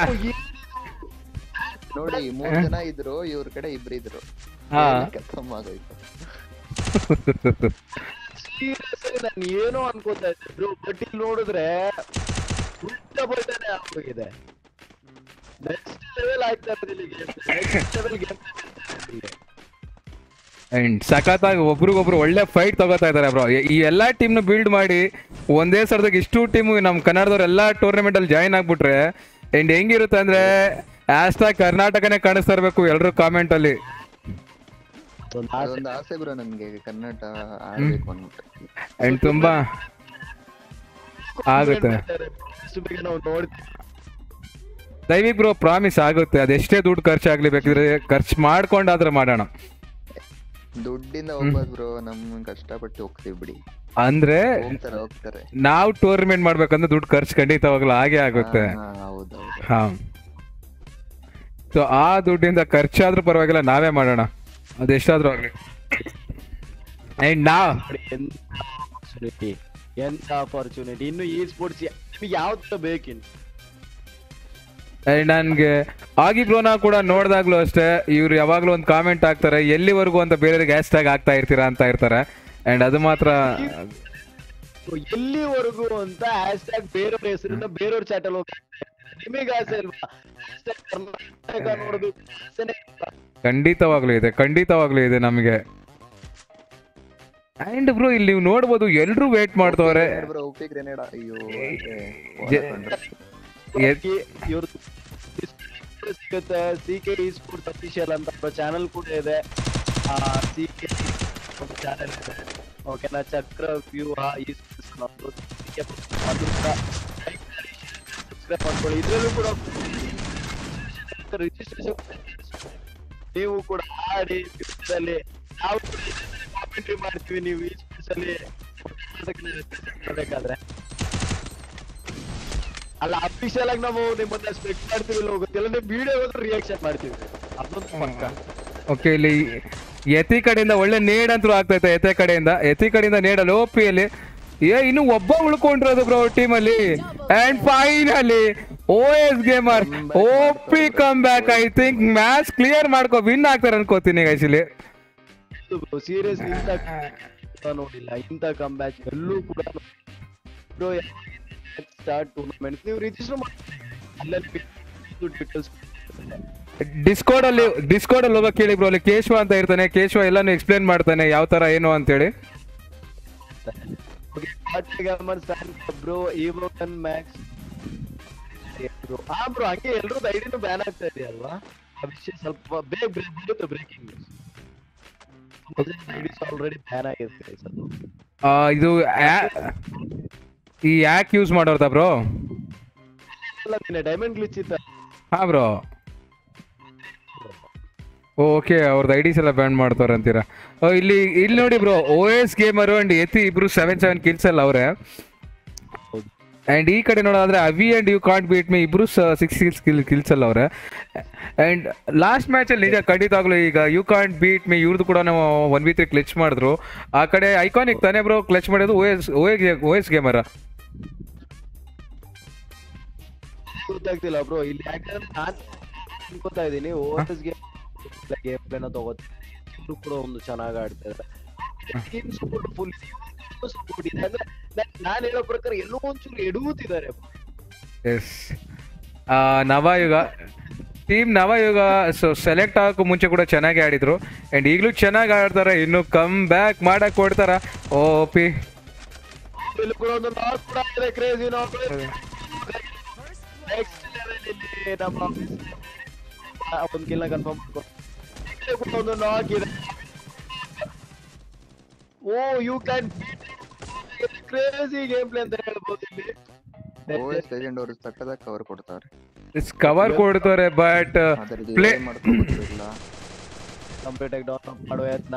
ನೋಡಿ ಮೂರ್ ಜನ ಇದ್ರು ಇವ್ರ ಕಡೆ ಇಬ್ರು ಇದ್ರು ಹಾ. ಖತಮ್ ಆಗೋಯ್ತು ಸೀರಿಯಸ್ ನಾನು ಏನೋ ಅನ್ಕೋತಾ ಇದ್ದೆ ಬ್ರೋ ಬಟ್ ಇಲ್ಲಿ ನೋಡಿದ್ರೆ ಉಲ್ಟಾ ಬಲ್ಟಾನೆ ಆಗೋಗಿದೆ ನೆಕ್ಸ್ಟ್ ಲೆವೆಲ್ ಆಗ್ತಾ ಇರೋದು ಇಲ್ಲಿ game next level game and ಸಖತ್ತಾಗಿ ಒಬ್ರಿಗೊಬ್ರು ಒಳ್ಳೆ ಫೈಟ್ ತಗೋತಾ ಇದಾರೆ ಬ್ರೋ ಈ ಎಲ್ಲಾ ಟೀಮ್ ನ ಬಿಲ್ಡ್ ಮಾಡಿ ಒಂದೇ ಸರ್ದಾಗ ಇಷ್ಟು ಟೀಮ್ ನಮ್ ಕನ್ನಡದವ್ರು ಎಲ್ಲಾ ಟೂರ್ನಮೆಂಟ್ ಅಲ್ಲಿ ಜಾಯಿನ್ ಆಗ್ಬಿಟ್ರೆ ಅಂಡ್ ಹೆಂಗಿರುತ್ತೆ ಅಂದ್ರೆ ಆಸ್ತಾ ಕರ್ನಾಟಕನೇ ಕಾಣಿಸ್ತಾ ಇರ್ಬೇಕು ಎಲ್ರು ಕಾಮೆಂಟ್ ಅಲ್ಲಿ ಒಂದು ಆಸೆ ಅದೊಂದು ಆಸೆ ಬ್ರೋ ನನ್ಗೆ ಕನ್ನಡ ಆಡ್ಬೇಕು ಅಂದ್ಬಿಟ್ಟು ಅಂಡ್ ತುಂಬಾ ಆಗುತ್ತೆ ಅಷ್ಟು ಬೇಗ ನಾವು ನೋಡ್ತೀವಿ ದಯವಿಟ್ಟು ಬ್ರೋ ಪ್ರಾಮಿಸ್ ಆಗುತ್ತೆ ಅದೆಷ್ಟೇ ದುಡ್ಡು ಖರ್ಚಾಗ್ಲಿ ಬೇಕಿದ್ರೆ ಖರ್ಚು ಮಾಡ್ಕೊಂಡಾದ್ರೆ ಮಾಡೋಣ ದುಡ್ಡಿಂದ ಹೋಗ್ಬೋದು ಬ್ರೋ ನಮ್ ಕಷ್ಟಪಟ್ಟು ಹೋಗ್ತೀವಿ ಬಿಡಿ ಅಂದ್ರೆ ಹೋಗ್ತಾರೆ ಹೋಗ್ತಾರೆ ನಾವು ಟೂರ್ನಮೆಂಟ್ ಮಾಡ್ಬೇಕಂದ್ರೆ ದುಡ್ಡು ಖರ್ಚು ಖಂಡಿತವಾಗ್ಲೂ ಹಾಗೆ ಆಗುತ್ತೆ ಹಾ, ಹೌದೌದು ಹಾ ಸೊ ಆ ದುಡ್ಡಿಂದ ಖರ್ಚಾದ್ರೂ ಪರವಾಗಿಲ್ಲ ನಾವೇ ಮಾಡೋಣ ಅದೆಷ್ಟಾದ್ರೂ ಆಗ್ಲಿ ಅಂಡ್ ನಾ ನೋಡಿ, ಎಂತ ಆಪರ್ಚುನಿಟಿ ಎಂತ ಆಪರ್ಚುನಿಟಿ ಇನ್ನು ಈ ಸ್ಪೋರ್ಟ್ಸ್ ನಿಮಗೆ ಯಾವ್ದು ಬೇಕಿನ್ ಅಂಡ್ ನನ್ಗೆ ಆಗಿ ಬ್ರೋನ ಕೂಡ ನೋಡ್ದಾಗ್ಲೂ ಅಷ್ಟೇ ಇವ್ರು ಯಾವಾಗ್ಲೂ ಒಂದು ಕಾಮೆಂಟ್ ಹಾಕ್ತಾರೆ ಎಲ್ಲಿವರೆಗೂ ಅಂತ ಬೇರೆಯವ್ರಿಗೆ ಹ್ಯಾಶ್ ಟ್ಯಾಗ್ ಆಗ್ತಾ ಇರ್ತೀರಾ ಅಂತ ಇರ್ತಾರೆ ಅಂಡ್ ಅದು ಮಾತ್ರ ಎಲ್ಲಿವರೆಗೂ ಅಂತ ಹ್ಯಾಶ್ ಟ್ಯಾಗ್ ಬೇರೆಯವ್ರ ಹೆಸರಿಂದ ಬೇರೆಯವ್ರ ಚಾಟಲ್ ಹೋಗಿ ನಿಮಗೆ ಆಸೆ ಅಲ್ವಾ Hashtag ಕರ್ನಾಟಕ ನೋಡ್ಬೇಕು ಆಸೆನೇ ಇಲ್ಲ. ಖಂಡಿತವಾಗ್ಲೂ ಇದೆ ಖಂಡಿತವಾಗ್ಲೂ ಇದೆ ನಮಗೆ ಅಂಡ್ ಬ್ರೋ ಇಲ್ಲಿ ನೀವು ನೋಡ್ಬೋದು ಎಲ್ರು ವೇಟ್ ಮಾಡ್ತವ್ರೆ ಬ್ರೋ ಉಪಿ ಗ್ರೆನೇಡ್ ಅಯ್ಯೋ ಜೆ- ಎ- ಇವ್ರದ್ದು ಸಿಗುತ್ತೆ C K E sports official ಅಂತ ಚಾನಲ್ ಕೂಡ ಇದೆ ಸಿ ಕೆ ಒಂದು ಚಾನಲ್ ಇದೆ ಓಕೆನಾ ಚಕ್ರ ವ್ಯೂಹ ಈ ಸ್ಪೋರ್ಟ್ಸ್ ನಮ್ದು CK ಅದು ಕೂಡ ಸಬ್ಸ್ಕ್ರೈಬ್ ಮಾಡ್ಕೊಳ್ಳಿ ಇದ್ರಲ್ಲೂ ಕೂಡ ರಿಜಿಸ್ಟ್ರೇಷನ್ ನೀವು ಕೂಡ ಆಡಿ ಫ್ಯೂಚರಲ್ಲಿ ನಾವು ಕಾಮೆಂಟ್ರಿ ಮಾಡ್ತೀವಿ ನೀವು ಈ ಸ್ಪೋರ್ಟ್ಸ್ ಅಲ್ಲಿ ಬೇಕಾದ್ರೆ ಅಲ್ಲ ಅಫಿಷಿಯಲ್ ಆಗಿ ನಾವು ನಿಮ್ಮನ್ನ ಸ್ಪೆಕ್ಟ್ ಮಾಡ್ತೀವಿ ಇಲ್ಲ ಗೊತ್ತಿಲ್ಲ ನೀವು ವಿಡಿಯೋ ಹೋದ್ರೆ ರಿಯಾಕ್ಷನ್ ಮಾಡ್ತೀವಿ ಅದೊಂದು ಪಕ್ಕ ಓಕೆ ಇಲ್ಲಿ ಎತಿ ಕಡೆಯಿಂದ ಒಳ್ಳೆ ನೇಡ್ ಅಂತೂ ಆಗ್ತೈತೆ ಎತೆ ಕಡೆಯಿಂದ ಎತಿ ಕಡೆಯಿಂದ ನೇಡಲ್ಲಿ ಓಪಿಯಲ್ಲಿ ಏ ಇನ್ನು ಒಬ್ಬ ಉಳ್ಕೊಂಡಿರೋದು ಬ್ರೋ ಟೀಮಲ್ಲಿ and finally O S gamer OP come back I think match clear ಮಾಡ್ಕೊ ವಿನ್ ಆಗ್ತಾರೆ ಅನ್ಕೋತೀನಿ ಗೈಸ್ ಇಲ್ಲಿ ಸೀರಿಯಸ್ ಇಂತ ನೋಡಿಲ್ಲ ಇಂತ ಕಮ್ ಬ್ಯಾಕ್ ಎಲ್ಲೂ ಕೂಡ ಬ್ರೋ ಸ್ಟಾರ್ಟ್ ಟೂರ್ನಮೆಂಟ್ ನೀವು ರಿಜಿಸ್ಟರ್ ಮಾಡಿ ಅಲ್ಲಲ್ಲಿ ಡೀಟೇಲ್ಸ್ ಡಿಸ್ಕೋಡ್ ಅಲ್ಲಿ ಡಿಸ್ಕೋಡ್ ಅಲ್ಲಿ ಹೋಗೋ ಕೇಳಿ ಬ್ರೋ ಅಲ್ಲಿ ಕೇಶವ ಅಂತ ಇರ್ತಾನೆ ಕೇಶವ ಎಲ್ಲಾನು ಎಕ್ಸ್ಪ್ಲೇನ್ ಮಾಡ್ತಾನೆ ಯಾವ ತರ ಏನು ಅಂತೇಳಿ ಗಮನ್ ಸ್ಟ್ಯಾಂಡ್ ಬ್ರೋ ಇವನ್ ಮ್ಯಾಕ್ಸ್ ಹಾ ಬ್ರೋ ಹಂಗೆ ಎಲ್ರದ್ದು ಐಡಿನೂ ಬ್ಯಾನ್ ಆಗ್ತಾ ಇದೆಯಲ್ವಾ ಆ ವಿಷಯ ಸ್ವಲ್ಪ ಬೇಗ ಬೇಗ ಬರುತ್ತೆ breaking news IDs already ban ಆಗಿದೆ guys ಅದು ಆ, ಇದು ಆ- ಈ ಯಾಕ್ ಯೂಸ್ ಮಾಡೋರ್ದ ಬ್ರೋ ಅಲ್ಲ ಡೈಮಂಡ್ ಗ್ಲಿಚ್ ಇತ್ತ ಹಾ ಬ್ರೋ ಓಕೆ ಅವ್ರದ್ದು ಐಡಿಸ್ ಎಲ್ಲ ಬ್ಯಾನ್ ಮಾಡ್ತಾರೆ ಅಂತೀರಾ ಓ, ಇಲ್ಲಿ ಇಲ್ಲಿ ನೋಡಿ bro O S gamer and ಎತಿ ಇಬ್ರು ಸೆವೆನ್ ಸೆವೆನ್ ಕಿಲ್ಸ್ ಅಲ್ಲ ಅವ್ರೆ ಅಂಡ್ ಈ ಕಡೆ ನೋಡೋದಾದ್ರೆ ಅವಿ and you can't beat me ಇಬ್ರು ಸಿಕ್ಸ್ ಸಿಕ್ಸ್ ಕಿಲ್ ಕಿಲ್ಸ್ ಅಲ್ಲ ಅವ್ರೆ ಅಂಡ್ ಲಾಸ್ಟ್ ಮ್ಯಾಚ್ ಅಲ್ಲಿ ನಿಜ ಖಂಡಿತವಾಗ್ಲೂ ಈಗ ಯು ಕಾಂಟ್ ಬೀಟ್ ಮಿ ಇವ್ರದ್ದು ಕೂಡ ನಾವು ಒನ್ ವಿ ತ್ರೀ ಕ್ಲಚ್ ಮಾಡಿದ್ರು ಆ ಕಡೆ ಐಕಾನಿಕ್ ತಾನೇ ಬ್ರೋ ಕ್ಲಚ್ ಮಾಡೋದು O S O S O S ಗೇಮರ ಗೊತ್ತಾಗ್ತಿಲ್ಲ ಬ್ರೋ ಇಲ್ಲಿ ಯಾಕಂದ್ರೆ ನಾನ್ ಅನ್ಕೋತಾ ಇದೀನಿ ಓಎಸ್ ಗೇಮ್ ಗೇಮ್ ಪ್ಲೇನ ತಗೋತೀನಿ ಇವ್ರು ಕೂಡ ಒಂದು ಚೆನ್ನಾಗಿ ಆಡ್ತಾರೆ ಟೀಮ್ ಸಪೋರ್ಟ್ ಫುಲ್ ಸಪೋರ್ಟ್ ಇದೆ ಅಂದ್ರೆ ನಾನ್- ನಾನ್ ಹೇಳೋ ಪ್ರಕಾರ ಎಲ್ಲೋ ಒಂಚೂರು ಎಡುಗುತ್ತಿದ್ದಾರೆ yes Navayuga team Navayuga so select ಆಗೋಕ್ಕೂ ಮುಂಚೆ ಕೂಡ ಚೆನ್ನಾಗಿ ಆಡಿದ್ರು ಅಂಡ್ ಈಗಲೂ ಚೆನ್ನಾಗಿ ಆಡ್ತಾರೆ ಇನ್ನು ಕಮ್ ಬ್ಯಾಕ್ ಮಾಡಕ್ ಕೊಡ್ತಾರ ಓ ಪಿ ಇಲ್ಲಿ ಕೂಡ ಒಂದು ನಾಕ್ ಕೂಡ ಇದೆ ಕ್ರೇಜಿ ನಾಕ್ ನೆಕ್ಸ್ಟ್ ಲೆವೆಲ್ ಇಲ್ಲಿ ನಮ್ಮ ಆ, ಒಂದ್ ಕಿಲ್ ಕನ್ಫರ್ಮ್ ಕೂಡ ಒಂದು ನಾಕ್ ಇದೆ oh you can crazy game play ಅಂತ ಹೇಳ್ಬೋದು ಇಲ್ಲಿ ಓ ಎಸ್ ಲೆಜೆಂಡ್ ಅವರು ಸಕ್ಕದಾಗ ಕವರ್ ಕೊಡ್ತಾರೆ ಕವರ್ ಕೊಡ್ತಾರೆ ಬಟ್ ಅದರದ್ದು ಪ್ಲೇ ಮಾಡ್ಕೊಬೋದಿಲ್ಲ ಕಂಪ್ಯೂಟರ್ ಡೌನ್ಲೋಡ್ ಮಾಡುವ ಯತ್ನ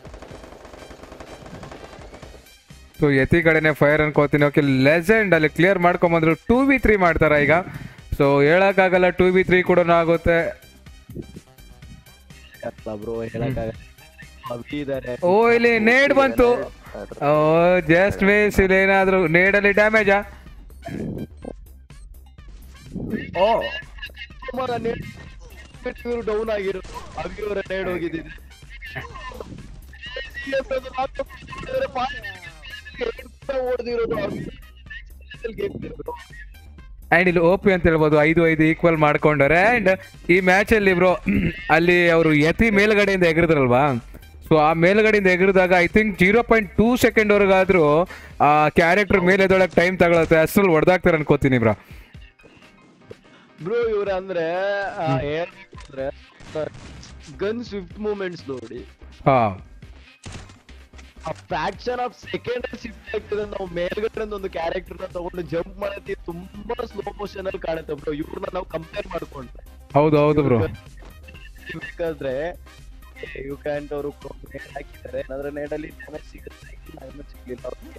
ಸೊ ಎತಿ ಕಡೆನೆ ಫೈರ್ ಅನ್ಕೋತೀನಿ ಓಕೆ ಲೆಜೆಂಡ್ ಅಲ್ಲಿ ಕ್ಲಿಯರ್ ಮಾಡ್ಕೊಂಬಂದ್ರು ಟೂ ವಿ ತ್ರೀ ಮಾಡ್ತಾರ ಈಗ ಸೊ ಹೇಳಕ್ಕಾಗಲ್ಲ ಟೂ ವಿ ತ್ರೀ ಕೂಡ ಆಗುತ್ತೆ ಬ್ರೋ ಹೇಳಕ್ಕಾಗಲ್ಲ ಅಭಿ ಇದಾರೆ ಓ ಇಲ್ಲಿ ನೇಡ್ ಬಂತು ಓ ಜಸ್ಟ್ ಮಿಸ್ ಇಲ್ಲಿ ಏನಾದ್ರು ನೇಡಲ್ಲಿ ಡ್ಯಾಮೇಜಾ ಓ ಇವರು ಡೌನ್ ಆಗಿರೋ ಅಭಿ ಅವರ ನೇಡ್ ಹೋಗಿದ್ದಿದೆ ಓಡ್ದಿರೋದು ಗೇಮ್ ಬ್ರೋ ಅಂಡ್ ಇಲ್ಲಿ ಓಪಿ ಅಂತ ಹೇಳ್ಬೋದು ಐದು ಐದು ಈಕ್ವಲ್ ಮಾಡ್ಕೊಂಡಾರೆ ಅಂಡ್ ಈ ಮ್ಯಾಚ್ ಅಲ್ಲಿ ಬ್ರೋ ಅಲ್ಲಿ ಅವರು ಯತಿ ಮೇಲ್ಗಡೆಯಿಂದ ಎಗರಿದ್ರಲ್ವಾ ಸೊ ಆ ಮೇಲ್ಗಡೆಯಿಂದ ಎಗರಿದಾಗ I think zero point two second ವರ್ಗಾದ್ರೂ ಆ ಕ್ಯಾರೆಕ್ಟರ್ ಮೇಲೆ ಎದೊಳಗೆ ಟೈಮ್ ತಗೊಳತ್ತೆ ಅಷ್ಟ್ರಲ್ಲಿ ಹೊಡೆದಾಕ್ತಾರೆ ಅನ್ಕೋತೀನಿ ಬ್ರೋ ಬ್ರೋ ಇವ್ರ ಅಂದ್ರೆ ಆ, ಹೇಳ್ಬೇಕಂದ್ರೆ ಗನ್ ಸ್ವಿಫ್ಟ್ ಮೂಮೆಂಟ್ಸ್ ನೋಡಿ ಹಾ ಆ ಫ್ರಾಕ್ಷನ್ ಆಫ್ ಸೆಕೆಂಡ್ ಶಿಫ್ಟ್ ಆಗ್ತದೆ ನಾವು ಮೇಲ್ಗಡೆ ಒಂದು ಕ್ಯಾರೆಕ್ಟರ್ ನ ತಗೊಂಡು ಜಂಪ್ ಮಾಡತ್ತಿ ತುಂಬಾ ಸ್ಲೋ ಮೋಷನ್ ಅಲ್ಲಿ ಕಾಣುತ್ತೆ ಬ್ರೋ ಇವ್ರನ್ನ ನಾವು ಕಂಪೇರ್ ಮಾಡ್ಕೊಂಡ್ರೆ ಹೌದು ಹೌದು ಬ್ರೋ ಬೇಕಾದ್ರೆ ಯು ಕ್ಯಾಂಟ್ ಅವರು ನೇಡ್ ಹಾಕಿದ್ದಾರೆ ಏನಾದ್ರೆ ನೇಡಲ್ಲಿ ಡ್ಯಾಮೇಜ್ ಸಿಗುತ್ತೆ ಡ್ಯಾಮೇಜ್ ಸಿಗ್ಲಿಲ್ಲ ಅವ್ರಿಗೆ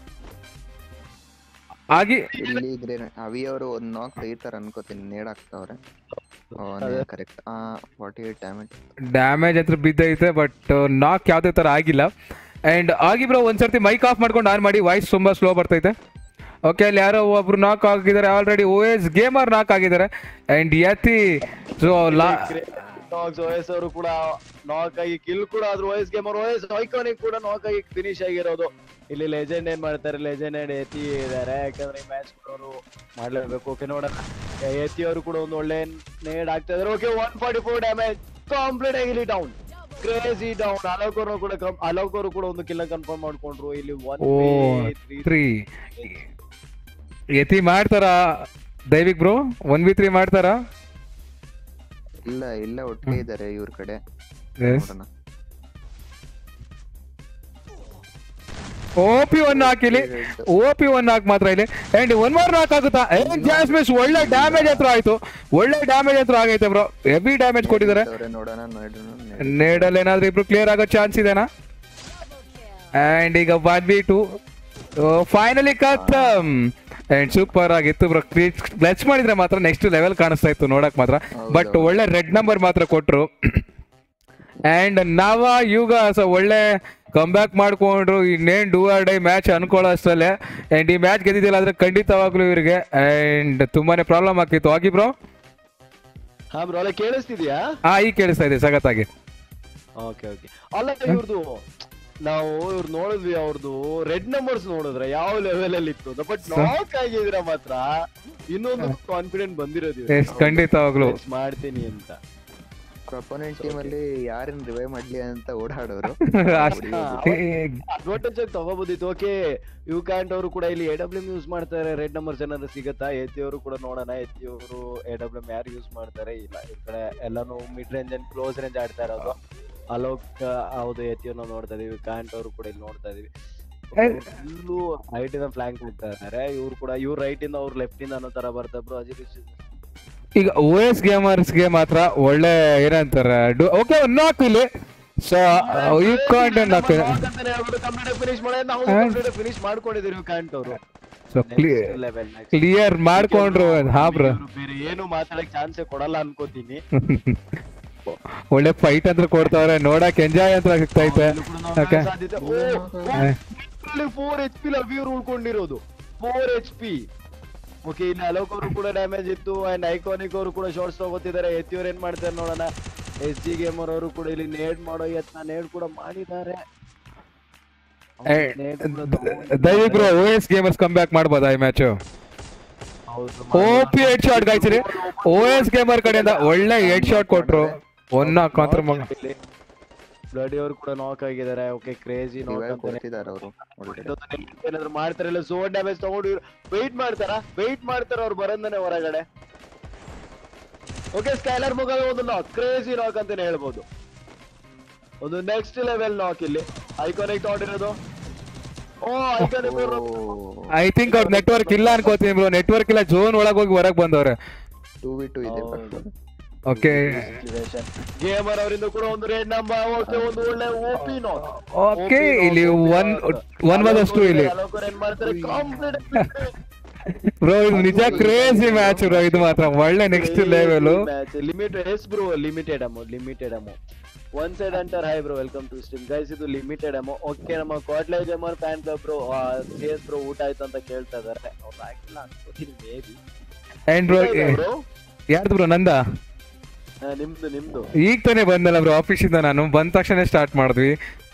ಆಗಿ ಇಲ್ಲಿ ಇದ್ರೆ ಅವಿ ಅವರು ಒಂದ್ ನಾಕ್ ತೆಗಿತಾರ ಅನ್ಕೋತೀನಿ ನೇಡ್ ಹಾಕ್ತಾವ್ರೆ ಕರೆಕ್ಟ್ ಆ ಫಾರ್ಟಿ ಏಟ್ ಡ್ಯಾಮೇಜ್ ಡ್ಯಾಮೇಜ್ ಹತ್ರ ಬಿದ್ದೈತೆ ಬಟ್ ನಾಕ್ ಯಾವುದೇ ಥರ ಆಗಿಲ್ಲ ಆ್ಯಂಡ್ ಆಗಿ ಬ್ರೋ ಒಂದ್ಸರ್ತಿ ಮೈಕ್ ಆಫ್ ಮಾಡ್ಕೊಂಡು ಆನ್ ಮಾಡಿ ವಾಯ್ಸ್ ತುಂಬ ಸ್ಲೋ ಬರ್ತೈತೆ ಓಕೆ ಅಲ್ಲಿ ಯಾರೋ ಒಬ್ರು ನಾಕ್ ಆಗಿದ್ದಾರೆ ಆಲ್ರೆಡಿ ಓ ಎಸ್ ಗೇಮರ್ ನಾಕ್ ಆಗಿದ್ದಾರೆ ಆ್ಯಂಡ್ ಯತಿ ಸೊ ಲಾ ನಾಕ್ಸ್ ಓಎಸ್ ಅವರು ಕೂಡ ನಾಕ್ ಆಗಿ ಕಿಲ್ ಕೂಡ ಆದ್ರು ಓಎಸ್ ಗೇಮರ್ ಓಎಸ್ ಐಕಾನಿಕ್ ಕೂಡ ನಾಕ್ ಆಗಿ ಫಿನಿಶ್ ಆಗಿರೋದು ಇಲ್ಲಿ ಲೆಜೆಂಡ್ ಏನ್ ಮಾಡ್ತಾರೆ ಲೆಜೆಂಡ್ ಅಂಡ್ ಎತಿ ಇದಾರೆ ಯಾಕಂದ್ರೆ ಈ ಮ್ಯಾಚ್ ಅವರು ಮಾಡ್ಲೇಬೇಕು ಓಕೆ ನೋಡೋಣ ಎತಿ ಅವರು ಕೂಡ ಒಂದು ಒಳ್ಳೆ ನೇಡ್ ಆಗ್ತಾ ಇದಾರೆ okay one forty four damage complete ಆಗಿ ಇಲ್ಲಿ ಡೌನ್ ಕ್ರೇಜಿ ಡೌನ್ ಅಲೋಕರು ಕೂಡ ಅಲೋಕರು ಕೂಡ ಒಂದು ಕಿಲ್ಲ ಕನ್ಫರ್ಮ್ ಮಾಡ್ಕೊಂಡ್ರು ಇಲ್ಲಿ ಒನ್ ಓ ತ್ರೀ ಯತಿ ಮಾಡ್ತಾರಾ Daivik bro one V three ಮಾಡ್ತಾರಾ ಇಲ್ಲ ಇಲ್ಲ ಒಟ್ಟಿಗೆ ಇದಾರೆ ಇವ್ರ ಕಡೆ ಎಸ್ ನೋಡೋಣ ಓ ಪಿ ಒನ್ ಹಾಕಿಲಿ ಓ ಪಿ ಒನ್ ಹಾಕ್ ಮಾತ್ರ ಇಲ್ಲಿ ಅಂಡ್ ಒನ್ ಮಾರ್ ನಾಕ್ ಆಗುತ್ತಾ ಏನ್ ಜಾಸ್ಮಿಸ್ ಒಳ್ಳೆ ಡ್ಯಾಮೇಜ್ ಹತ್ರ ಆಯ್ತು ಒಳ್ಳೆ ಡ್ಯಾಮೇಜ್ ಹತ್ರ ಆಗೈತೆ ಬ್ರೋ ಹೆವಿ ಡ್ಯಾಮೇಜ್ ಕೊಟ್ಟಿದ್ದಾರೆ ಅವ್ರೆ ನೋಡೋಣ ನೋಡೋಣ ನೇಡಲ್ಲಿ ಏನಾದ್ರೂ ಇಬ್ರು ಕ್ಲಿಯರ್ ಆಗೋ ಚಾನ್ಸ್ ಇದೆನಾ ಅಂಡ್ ಈಗ ಒನ್ ಬಿ ಟು ಫೈನಲಿ ಖತಮ್ ಅಂಡ್ ಸೂಪರ್ ಆಗಿತ್ತು ಬ್ರೋ ಕ್ಲಚ್ ಮಾಡಿದ್ರೆ ಮಾತ್ರ ನೆಕ್ಸ್ಟ್ ಲೆವೆಲ್ ಕಾಣಿಸ್ತಾ ಇತ್ತು ನೋಡಕ್ ಮಾತ್ರ ಬಟ್ ಒಳ್ಳೆ ರೆಡ್ ನಂಬರ್ ಮಾತ್ರ ಕೊಟ್ರು ಅಂಡ್ ನವ ಯುಗ ಸೊ ಒಳ್ಳೆ ಕಂಬ್ಯಾಕ್ ಮಾಡ್ಕೊಂಡ್ರು ಇನ್ನೇನ್ ಡೂ ಆರ್ ಡೈ ಮ್ಯಾಚ್ ಅನ್ಕೊಳ್ಳೋ ಅಷ್ಟರಲ್ಲೇ ಅಂಡ್ ಈ ಮ್ಯಾಚ್ ಗೆದ್ದಿದ್ದಿಲ್ಲ ಅಂದ್ರೆ ಖಂಡಿತವಾಗ್ಲೂ ಇವರಿಗೆ ಅಂಡ್ ತುಂಬಾನೇ ಪ್ರಾಬ್ಲಮ್ ಆಗ್ತಿತ್ತು ಆಗಿ ಬ್ರೋ ಹಾ ಬ್ರೋ ಅಲ್ಲ ಕೇಳಿಸ್ತಿದ್ಯಾ ಹಾ ಈಗ ಕೇಳಿಸ್ತಾ ಇದೆ ಸಖತ್ತಾಗಿ ಓಕೆ ಓಕೆ ಅಲ್ಲ ಇವ್ರದ್ದು ನಾವು ಇವ್ರು ನೋಡಿದ್ವಿ ಅವ್ರದ್ದು ರೆಡ್ ನಂಬರ್ಸ್ ನೋಡಿದ್ರೆ ಯಾವ ಲೆವೆಲ್ ಅಲ್ಲಿ ಇತ್ತು ಬಟ್ ನಾಕ್ ಆಗಿದ್ರ ಮಾತ್ರ ಇನ್ನೊಂದು ಕಾನ್ಫಿಡೆಂಟ್ ಬಂದಿರೋದು ಎಸ್ ಖಂಡಿತವಾಗ್ಲೂ ಮಾಡ್ತೀನಿ ಅಂತ ಅಪೋನೆಂಟ್ ಟೀಮ್ ಅಲ್ಲಿ ಯಾರನ್ನ ರಿವೈವ್ ಮಾಡ್ಲಿ ಅಂತ ಓಡಾಡೋರು ಅಡ್ವಾಂಟೇಜ್ ಆಗಿ ತಗೋಬೋದಿತ್ತು ಓಕೆ ಯು ಕ್ಯಾಂಟ್ ಅವರು ಕೂಡ ಇಲ್ಲಿ ಎ ಡಬ್ಲ್ಯೂ ಯೂಸ್ ಮಾಡ್ತಾರೆ ರೆಡ್ ನಂಬರ್ಸ್ ಏನಾದ್ರು ಸಿಗತ್ತಾ ಎತ್ತಿ ಅವರು ಕೂಡ ನೋಡೋಣ ಎತ್ತಿ ಅವರು ಎ ಡಬ್ಲ್ಯೂ ಯಾರು ಯೂಸ್ ಮಾಡ್ತಾರೆ ಇಲ್ಲ ಈ ಕಡೆ ಎಲ್ಲಾನು mid range and close range ಆಡ್ತಾ ಇರೋದು ಅಲೋಕ್ ಹೌದು ಎತ್ತಿಯನ್ನು ನೋಡ್ತಾ ಇದೀವಿ ಕ್ಯಾಂಟ್ ಅವರು ಕೂಡ ಇಲ್ಲಿ ನೋಡ್ತಾ ಇದೀವಿ ಫುಲ್ಲು ರೈಟ್ ಇಂದ ಫ್ಲಾಂಕ್ ಹೋಗ್ತಾ ಇದ್ದಾರೆ ಇವ್ರು ಕೂಡ ಇವ್ರು ರೈಟ್ ಇಂದ ಅವ್ರು ಲೆಫ್ಟ್ ಇಂದ ಅನ್ನೋ ತರ ಬರ್ತಾ ಇಬ್ರು ಅಜಿತ್ ಈಗ ಓ ಎಸ್ ಗೇಮರ್ಸ್ಗೆ ಮಾತ್ರ ಒಳ್ಳೆ ಏನಂತಾರೆ ಓಕೆ ನಾಲ್ಕು ಇಲ್ಲಿ ಸೊ ಯು ಕಾಂಟ್ ನಾಲ್ಕು ಫಿನಿಶ್ ಮಾಡಿ ನಾವು ಫಿನಿಶ್ ಮಾಡ್ಕೊಂಡಿದ್ದೀವಿ ಕ್ಯಾಂಟ್ ಅವರು ಸೊ ಲೆವೆಲ್ ಕ್ಲಿಯರ್ ಮಾಡ್ಕೊಂಡ್ರು ಹಾ ಬ್ರೋ ಬೇರೆ ಏನು ಮಾತಾಡಕ್ ಚಾನ್ಸೇ ಕೊಡಲ್ಲ ಅನ್ಕೋತೀನಿ ಒಳ್ಳೆ ಫೈಟ್ ಅಂತ ಕೊಡ್ತಾವ್ರೆ ನೋಡಕ್ ಎಂಜಾಯ್ ಅಂತ ಆಗ್ತೈತೆ ಓಕೆ ಫೋರ್ ಎಚ್ ಪಿ ಲವ್ಯೂರ್ ಉಳ್ಕೊಂಡಿರೋದು ಫೋರ್ ಎಚ್ ಪಿ ಓಕೆ ಇಲ್ಲಿ ಅಲೋಕ್ ಅವರು ಕೂಡ ಡ್ಯಾಮೇಜ್ ಇತ್ತು ಅಂಡ್ ಐಕಾನಿಕ್ ಅವರು ಕೂಡ ಶಾರ್ಟ್ಸ್ ತಗೋತಿದ್ದಾರೆ ಎತ್ತಿಯವ್ರು ಏನ್ ಮಾಡ್ತಾರೆ ನೋಡೋಣ ಎಸ್ ಜಿ ಗೇಮರ್ ಅವರು ಕೂಡ ಇಲ್ಲಿ ನೇಡ್ ಮಾಡೋ ಯತ್ನ ನೇಡ್ ಕೂಡ ಮಾಡಿದ್ದಾರೆ ಏ, ದಯವಿಟ್ಟು bro O S gamers come back ಮಾಡ್ಬೋದಾ ಈ match O P head shot ಗಾಯ್ಸಿರಿ ಓ ಎಸ್ ಗೇಮರ್ ಕಡೆಯಿಂದ ಒಳ್ಳೆ ಹೆಡ್ ಶಾಟ್ ಕೊಟ್ರು ಒನ್ನ ಕಾಂತ್ರ ಮಗ ಬ್ಲಡಿ ಅವರು ಕೂಡ ನಾಕ್ ಆಗಿದ್ದಾರೆ ಓಕೆ ಕ್ರೇಜಿ ನಾಕ್ ರಿವೈವ್ ಅಂತಾನೆ ಕೊಡ್ತಿದಾರ ಅವರು ಏನಾದ್ರು ಮಾಡ್ತಾರೆ ಇಲ್ಲ ಸೋ ಡ್ಯಾಮೇಜ್ ತಗೊಂಡು ವೆಯ್ಟ್ ಮಾಡ್ತಾರ ವೆಯ್ಟ್ ಮಾಡ್ತಾರ ಅವ್ರು ಬರಂದನೆ ಹೊರಗಡೆ ಓಕೆ ಸ್ಕೈಲರ್ ಮುಗ ಒಂದು ನಾಕ್ ಕ್ರೇಜಿ ನಾಕ್ ಅಂತಾನೆ ಹೇಳ್ಬೋದು ಒಂದು ನೆಕ್ಸ್ಟ್ ಲೆವೆಲ್ ನಾಕ್ ಇಲ್ಲಿ ಐಕಾನಿಕ್ ತಗೊಂಡಿರೋದು ಓ ಐಕಾನಿಕ್ ಐ ಥಿಂಕ್ ಅವ್ರ ನೆಟ್ವರ್ಕ್ ಇಲ್ಲ ಅನ್ಕೋತೀನಿ ಬ್ರೋ ನೆಟ್ವರ್ಕ್ ಇಲ್ಲ ಜೋನ್ ಒಳಗೆ ಹೋಗಿ ಹೊರಗೆ ಬಂದವ್ರೆ ಟೂ ವಿ ಟೂ ಇದೆ ಓಕೆ ಗೇಮರ್ ಅವರಿಂದ ಕೂಡ ಒಂದು ರೇಡ್ ನಂಬರ್ ಓಕೆ ಒಂದು ಒಳ್ಳೆ ಓಪಿ ನಾಕ್ ಓಕೆ ಇಲ್ಲಿ ಒನ್ ಒನ್ ಒಂದಷ್ಟು ಇಲ್ಲಿ ಏನ್ ಮಾಡ್ತಾರೆ ಕಂಪ್ಲೀಟ್ ಬ್ರೋ ಇದು ನಿಜ ಕ್ರೇಜಿ ಮ್ಯಾಚ್ ಬ್ರೋ ಇದು ಮಾತ್ರ ಒಳ್ಳೆ next level limited yes bro limited amount limited amount one side ಅಂಟರ್ hi bro welcome to stream guys ಇದು ಲಿಮಿಟೆಡ್ ಅಮೌಂಟ್ ಓಕೆ ನಮ್ಮ ಕ್ವಾಟ್ಲೈಜ್ Amar fan club bro C S bro ಊಟ ಆಯ್ತು ಅಂತ ಕೇಳ್ತಾ ಇದಾರೆ ಅವ್ರು ಹಾಕಿಲ್ಲ ಅನ್ಕೋತೀನಿ ಮೇಬಿ ಅಂಡ್ ಬ್ರೋ ಬ್ರೋ ಯಾರ್ದು ಬ್ರೋ ನಂದ ನಿಮ್ದು ನಿಮ್ದು ಈಗ ತಾನೇ ಬಂದಲ್ಲ ಬ್ರೋ ಆಫೀಸಿಂದ ನಾನು ಬಂದ ತಕ್ಷಣ ಸ್ಟಾರ್ಟ್ ಮಾಡಿದ್ವಿ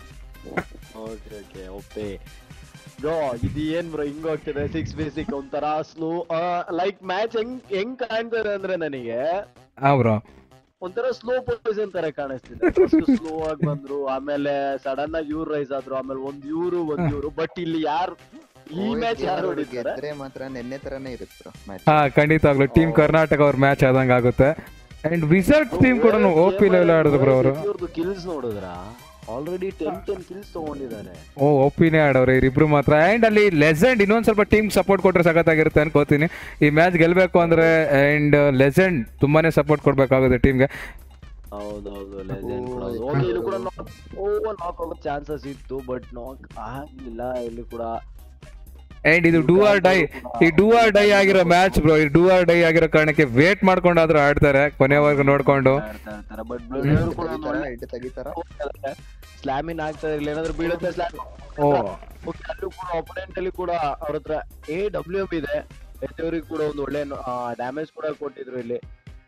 ಓಕೆ ಓಕೆ ಓಕೆ ಬ್ರೋ ಇದು ಏನ್ ಬ್ರೋ ಹಿಂಗ್ ಹೋಗ್ತಿದೆ ಸಿಕ್ಸ್ ಬೇಸಿಕ್ ಒಂಥರ ಸ್ಲೋ ಲೈಕ್ ಮ್ಯಾಚ್ ಹೆಂಗ್ ಹೆಂಗ್ ಕಾಣ್ತಾರೆ ಅಂದ್ರೆ ನನಗೆ ಹಾ ಬ್ರೋ ಒಂಥರ ಸ್ಲೋ ಪೊಸಿಷನ್ ತರ ಕಾಣಿಸ್ತಿದೆ ಸ್ಲೋ ಆಗಿ ಬಂದ್ರು ಆಮೇಲೆ ಸಡನ್ ಆಗಿ ಇವ್ರು ರೈಸ್ ಆದ್ರು ಆಮೇಲೆ ಒಂದ್ ಇವ್ರು ಒಂದ್ ಇವ್ರು ಬಟ್ ಇಲ್ಲಿ ಯಾರು ಈ ಮ್ಯಾಚ್ ಯಾರು ಹೊಡಿತಾರೆ ಗೆದ್ರೆ ಮಾತ್ರ ನಿನ್ನೆ ತರಾನೇ ಇರುತ್ತೆ ಮ್ಯಾಚ್ ಹಾ ಖಂಡಿತವಾಗ್ಲು ಟೀಮ್ ಕರ್ನಾಟಕ ಅವ್ರ ಮ್ಯಾಚ್ ಆದಂಗ ಆಗುತ್ತೆ ಅಂಡ್ ವಿಸರ್ಟ್ ಟೀಮ್ ಕೂಡ ಓ ಪಿ ಲೆವೆಲ್ ಆಡಿದ್ರು ಬ್ರೋ ಅವರು ಇವ್ರದ್ದು ಕಿಲ್ಸ್ ನೋಡಿದ್ರ ಆಲ್ರೆಡಿ ಟೆನ್ ಟೆನ್ ಕಿಲ್ಸ್ ತಗೊಂಡಿದ್ದಾರೆ ಓ ಒಪಿನೇ ಆಡವ್ರೆ ಇಬ್ರು ಮಾತ್ರ ಅಂಡ್ ಅಲ್ಲಿ ಲೆಜೆಂಡ್ ಇನ್ನೊಂದ್ ಸ್ವಲ್ಪ ಟೀಮ್ ಸಪೋರ್ಟ್ ಕೊಟ್ರೆ ಸಖತ್ತಾಗಿರುತ್ತೆ ಅನ್ಕೋತೀನಿ ಈ ಮ್ಯಾಚ್ ಗೆಲ್ಬೇಕು ಅಂದ್ರೆ ಅಂಡ್ ಲೆಜೆಂಡ್ ತುಂಬಾನೇ ಸಪೋರ್ಟ್ ಕೊಡ್ಬೇಕಾಗುತ್ತೆ ಟೀಮ್ಗೆ ಹೌದೌದು ಲೆಜೆಂಡ್ ಕೂಡ ಹೌದು. ಓಕೆ ಇಲ್ಲಿ ಕೂಡ ಓ ನಾಕ್ ಆಗೋ ಚಾನ್ಸಸ್ ಇತ್ತು ಬಟ್ ನಾಕ್ ಆಗ್ಲಿಲ್ಲ ಇಲ್ಲಿ ಕೂಡ ಅಂಡ್ ಇದು ಡೂ ಆರ್ ಡೈ ಈ ಡೂ ಆರ್ ಡೈ ಆಗಿರೋ ಮ್ಯಾಚ್ ಬ್ರೋ ಈ ಡೂ ಆರ್ ಡೈ ಆಗಿರೋ ಕಾರಣಕ್ಕೆ ವೇಟ್ ಮಾಡ್ಕೊಂಡಾದ್ರೂ ಆಡ್ತಾರೆ ಕೊನೆವರೆಗೂ ನೋಡ್ಕೊಂಡು ಆಡ್ತಾ ಇರ್ತಾರೆ ಬಟ್ ಬ್ಲಡಿಯವರು ಕೂಡ ಒಂದು ಒಳ್ಳೆ ಇಟ್ಟು ತೆಗಿತಾರ ಸ್ಲಾಮಿನ್ ಆಗ್ತಾ ಇರ್ಲಿಲ್ಲ ಏನಾದ್ರು ಬೀಳುತ್ತೆ ಸ್ಲಾಮ್ ಓ ಓಕೆ ಅಲ್ಲೂ ಕೂಡ ಒಪೋನೆಂಟ್ ಅಲ್ಲಿ ಕೂಡ ಅವ್ರ ಹತ್ರ ಎ ಡಬ್ಲ್ಯೂ ಎಂ ಇದೆ ಎದ್ದವರಿಗೆ ಕೂಡ ಒಂದು ಒಳ್ಳೆ ಡ್ಯಾಮೇಜ್ ಕೂಡ ಕೊಟ್ಟಿದ್ರು ಇಲ್ಲಿ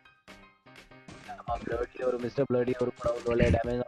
ನಮ್ಮ ಬ್ಲಡಿ ಅವರು ಮಿಸ್ಟರ್ ಬ್ಲಡಿ ಅವರು ಕೂಡ ಒಂದು ಒಳ್ಳೆ damage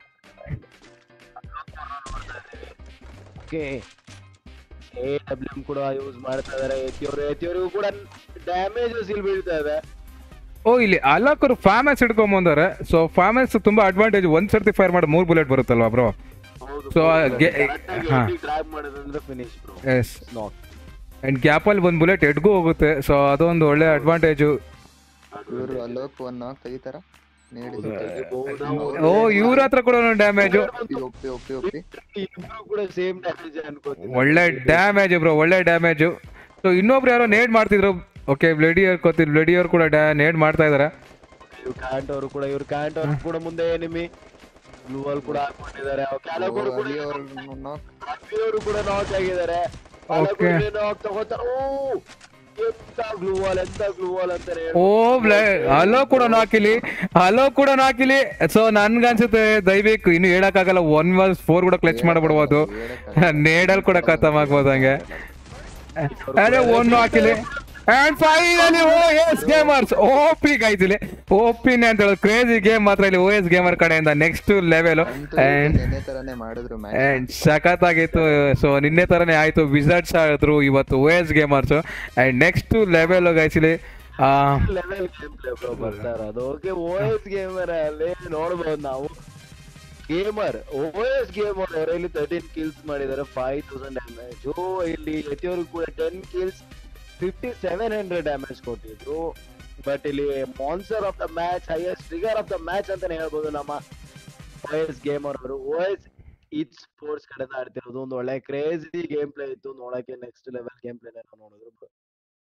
okay A W M ಕೂಡ ಯೂಸ್ ಮಾಡ್ತಾ ಇದಾರೆ ಎತ್ತಿಯವರು ಎತ್ತಿಯವರಿಗೂ ಕೂಡ ಡ್ಯಾಮೇಜಸ್ ಇಲ್ಲಿ ಬೀಳ್ತಾ ಇದೆ ಓ ಇಲ್ಲಿ ಅಲಾಕರು ಫ್ಯಾಮಸ್ ಹಿಡ್ಕೊಂಬಂದವ್ರೆ ಸೊ ಫ್ಯಾಮಸ್ ತುಂಬಾ ಅಡ್ವಾಂಟೇಜ್ ಒಂದ್ ಸರ್ತಿ ಫೈರ್ ಮಾಡಿ ಮೂರ್ ಬುಲೆಟ್ ಬರುತ್ತಲ್ವಾ ಬ್ರೋ ಹೌದು So, ಗೆ- ಹಾ. ಡ್ರಾಗ್ ಮಾಡೋದಂದ್ರೆ finish bro yes knock and ಗ್ಯಾಪಲ್ಲಿ ಒಂದು ಬುಲೆಟ್ ಎಡ್ಗೂ ಹೋಗುತ್ತೆ ಸೊ ಅದೊಂದು ಒಳ್ಳೆ ಅಡ್ವಾಂಟೇಜು ಇವರು ಅಲೋಕ್ ಒನ್ ನಾಕ್ ತೆಗಿತಾರ ನೀಡಿ ಓ ಇವ್ರ ಹತ್ರ ಕೂಡ ಡ್ಯಾಮೇಜು ಒಪ್ಪಿ ಒಪ್ಪಿ ಒಪ್ಪಿ ಒಪ್ಪಿ ಇಬ್ರು ಕೂಡ ಸೇಮ್ ಡ್ಯಾಮೇಜ್ ಅನ್ಕೋತೀನಿ ಒಳ್ಳೆ ಡ್ಯಾಮೇಜ್ ಬ್ರೋ ಒಳ್ಳೆ ಡ್ಯಾಮೇಜು ಸೊ ಇನ್ನೊಬ್ರು ಯಾರೋ ನೇಡ್ ಮಾಡ್ತಿದ್ರು ಓಕೆ ಬ್ಲಡಿಯರ್ ಕೋತಿ ಬ್ಲಡಿಯರ್ ಕೂಡ ಡ್ಯಾ ನೇಡ್ ಮಾಡ್ತಾ ಇದಾರೆ ಇವ್ರು ಕ್ಯಾಂಟ್ ಅವರು ಕೂಡ ಇವ್ರು ಕ್ಯಾಂಟ್ ಅವರು ಕೂಡ ಮುಂದೆ ಎನಿಮಿ ಬ್ಲೂ ಅಲ್ಲಿ ಕೂಡ ಹಾಕೊಂಡಿದ್ದಾರೆ ಕ್ಯಾಲೋಗರು ಕೂಡ ಅಲ್ಲಿ ಅವ್ರ ನಾಕ್ ಅವರು ಕೂಡ ನಾಕ್ ಆಗಿದ್ದಾರೆ Okay. ನಾಕ್ ತಗೋತಾರೆ ಓ ಎಂತ ಗ್ಲೂ ವಾಲ್ ಎಂತ ಗ್ಲೂ ವಾಲ್ ಅಂತಾನೆ ಓ ಬ್ಲೇ ಹಲೋ ಕೂಡ ನಾಕಿಲಿ ಹಲೋ ಕೂಡ ನಾಕಿಲಿ ಸೊ ನನ್ಗನ್ಸುತ್ತೆ ದಯವಿಟ್ಟು ಇನ್ನು ಹೇಳಕ್ಕಾಗಲ್ಲ ಒನ್ ವರ್ಸ್ ಫೋರ್ ಕೂಡ ಕ್ಲಚ್ ಮಾಡ್ಬಿಡ್ಬೋದು ನೇಡಲ್ ಕೂಡ ಖತಮ್ ಆಗ್ಬೋದು ಹಂಗೆ ಅರೆ ಒಂದು ಹಾಕಿಲಿ and finally O S gamers O P ಗಾಯ್ತಿಲಿ ಓ ಪಿನೇ ಅಂತ ಹೇಳೋದು ಕ್ರೇಜಿ ಗೇಮ್ ಮಾತ್ರ ಇಲ್ಲಿ ಓ ಎಸ್ ಗೇಮರ್ ಕಡೆಯಿಂದ ನೆಕ್ಸ್ಟ್ ಲೆವೆಲ್ ಅಂಡ್ ನೆನ್ನೆ ತರಾನೇ ಮಾಡಿದ್ರು ಮ್ಯಾಚ್ ಅಂಡ್ ಸಖತ್ತಾಗಿತ್ತು ಸೊ ನಿನ್ನೆ ತರನೇ ಆಯ್ತು ವಿಸರ್ಟ್ಸ್ ಆಡಿದ್ರು ಇವತ್ತು O S gamers and next level ಗಾಯ್ಸಿಲಿ ಲೆವೆಲ್ ಗೇಮ್ ಪ್ಲೇ ಬ್ರೋ ಬರ್ತಾ ಇರೋದು ಓಕೆ ಓ ಎಸ್ ಗೇಮರ್ ಅಲ್ಲಿ ನೋಡ್ಬೋದು ನಾವು ಗೇಮರ್ ಓ ಎಸ್ ಗೇಮರ್ ಅವರಲ್ಲಿ ತರ್ಟೀನ್ ಕಿಲ್ಸ್ ಮಾಡಿದ್ದಾರೆ ಫೈವ್ ತೌಸಂಡ್ ಡ್ಯಾಮೇಜ್ ಇಲ್ಲಿ ಯತಿಯವ್ರಿಗೆ ಕೂಡ ten kills fifty seven hundred damage ಕೊಟ್ಟಿದ್ರು ಬಟ್ ಇಲ್ಲಿ monster of the match highest figure of the match ಅಂತಾನೆ ಹೇಳ್ಬೋದು ನಮ್ಮ ಓ ಎಸ್ ಗೇಮರ್ ಅವರು ಓ ಎಸ್ ಇಟ್ ಸ್ಪೋರ್ಟ್ಸ್ ಕಡೆಯಿಂದ ಆಡ್ತಿರೋದು ಒಂದು ಒಳ್ಳೆ ಕ್ರೇಜಿ ಗೇಮ್ ಪ್ಲೇ ಇತ್ತು ನೋಡಕ್ಕೆ ನೆಕ್ಸ್ಟ್ ಲೆವೆಲ್ ಗೇಮ್ ಪ್ಲೇ ನೋಡಿದ್ರು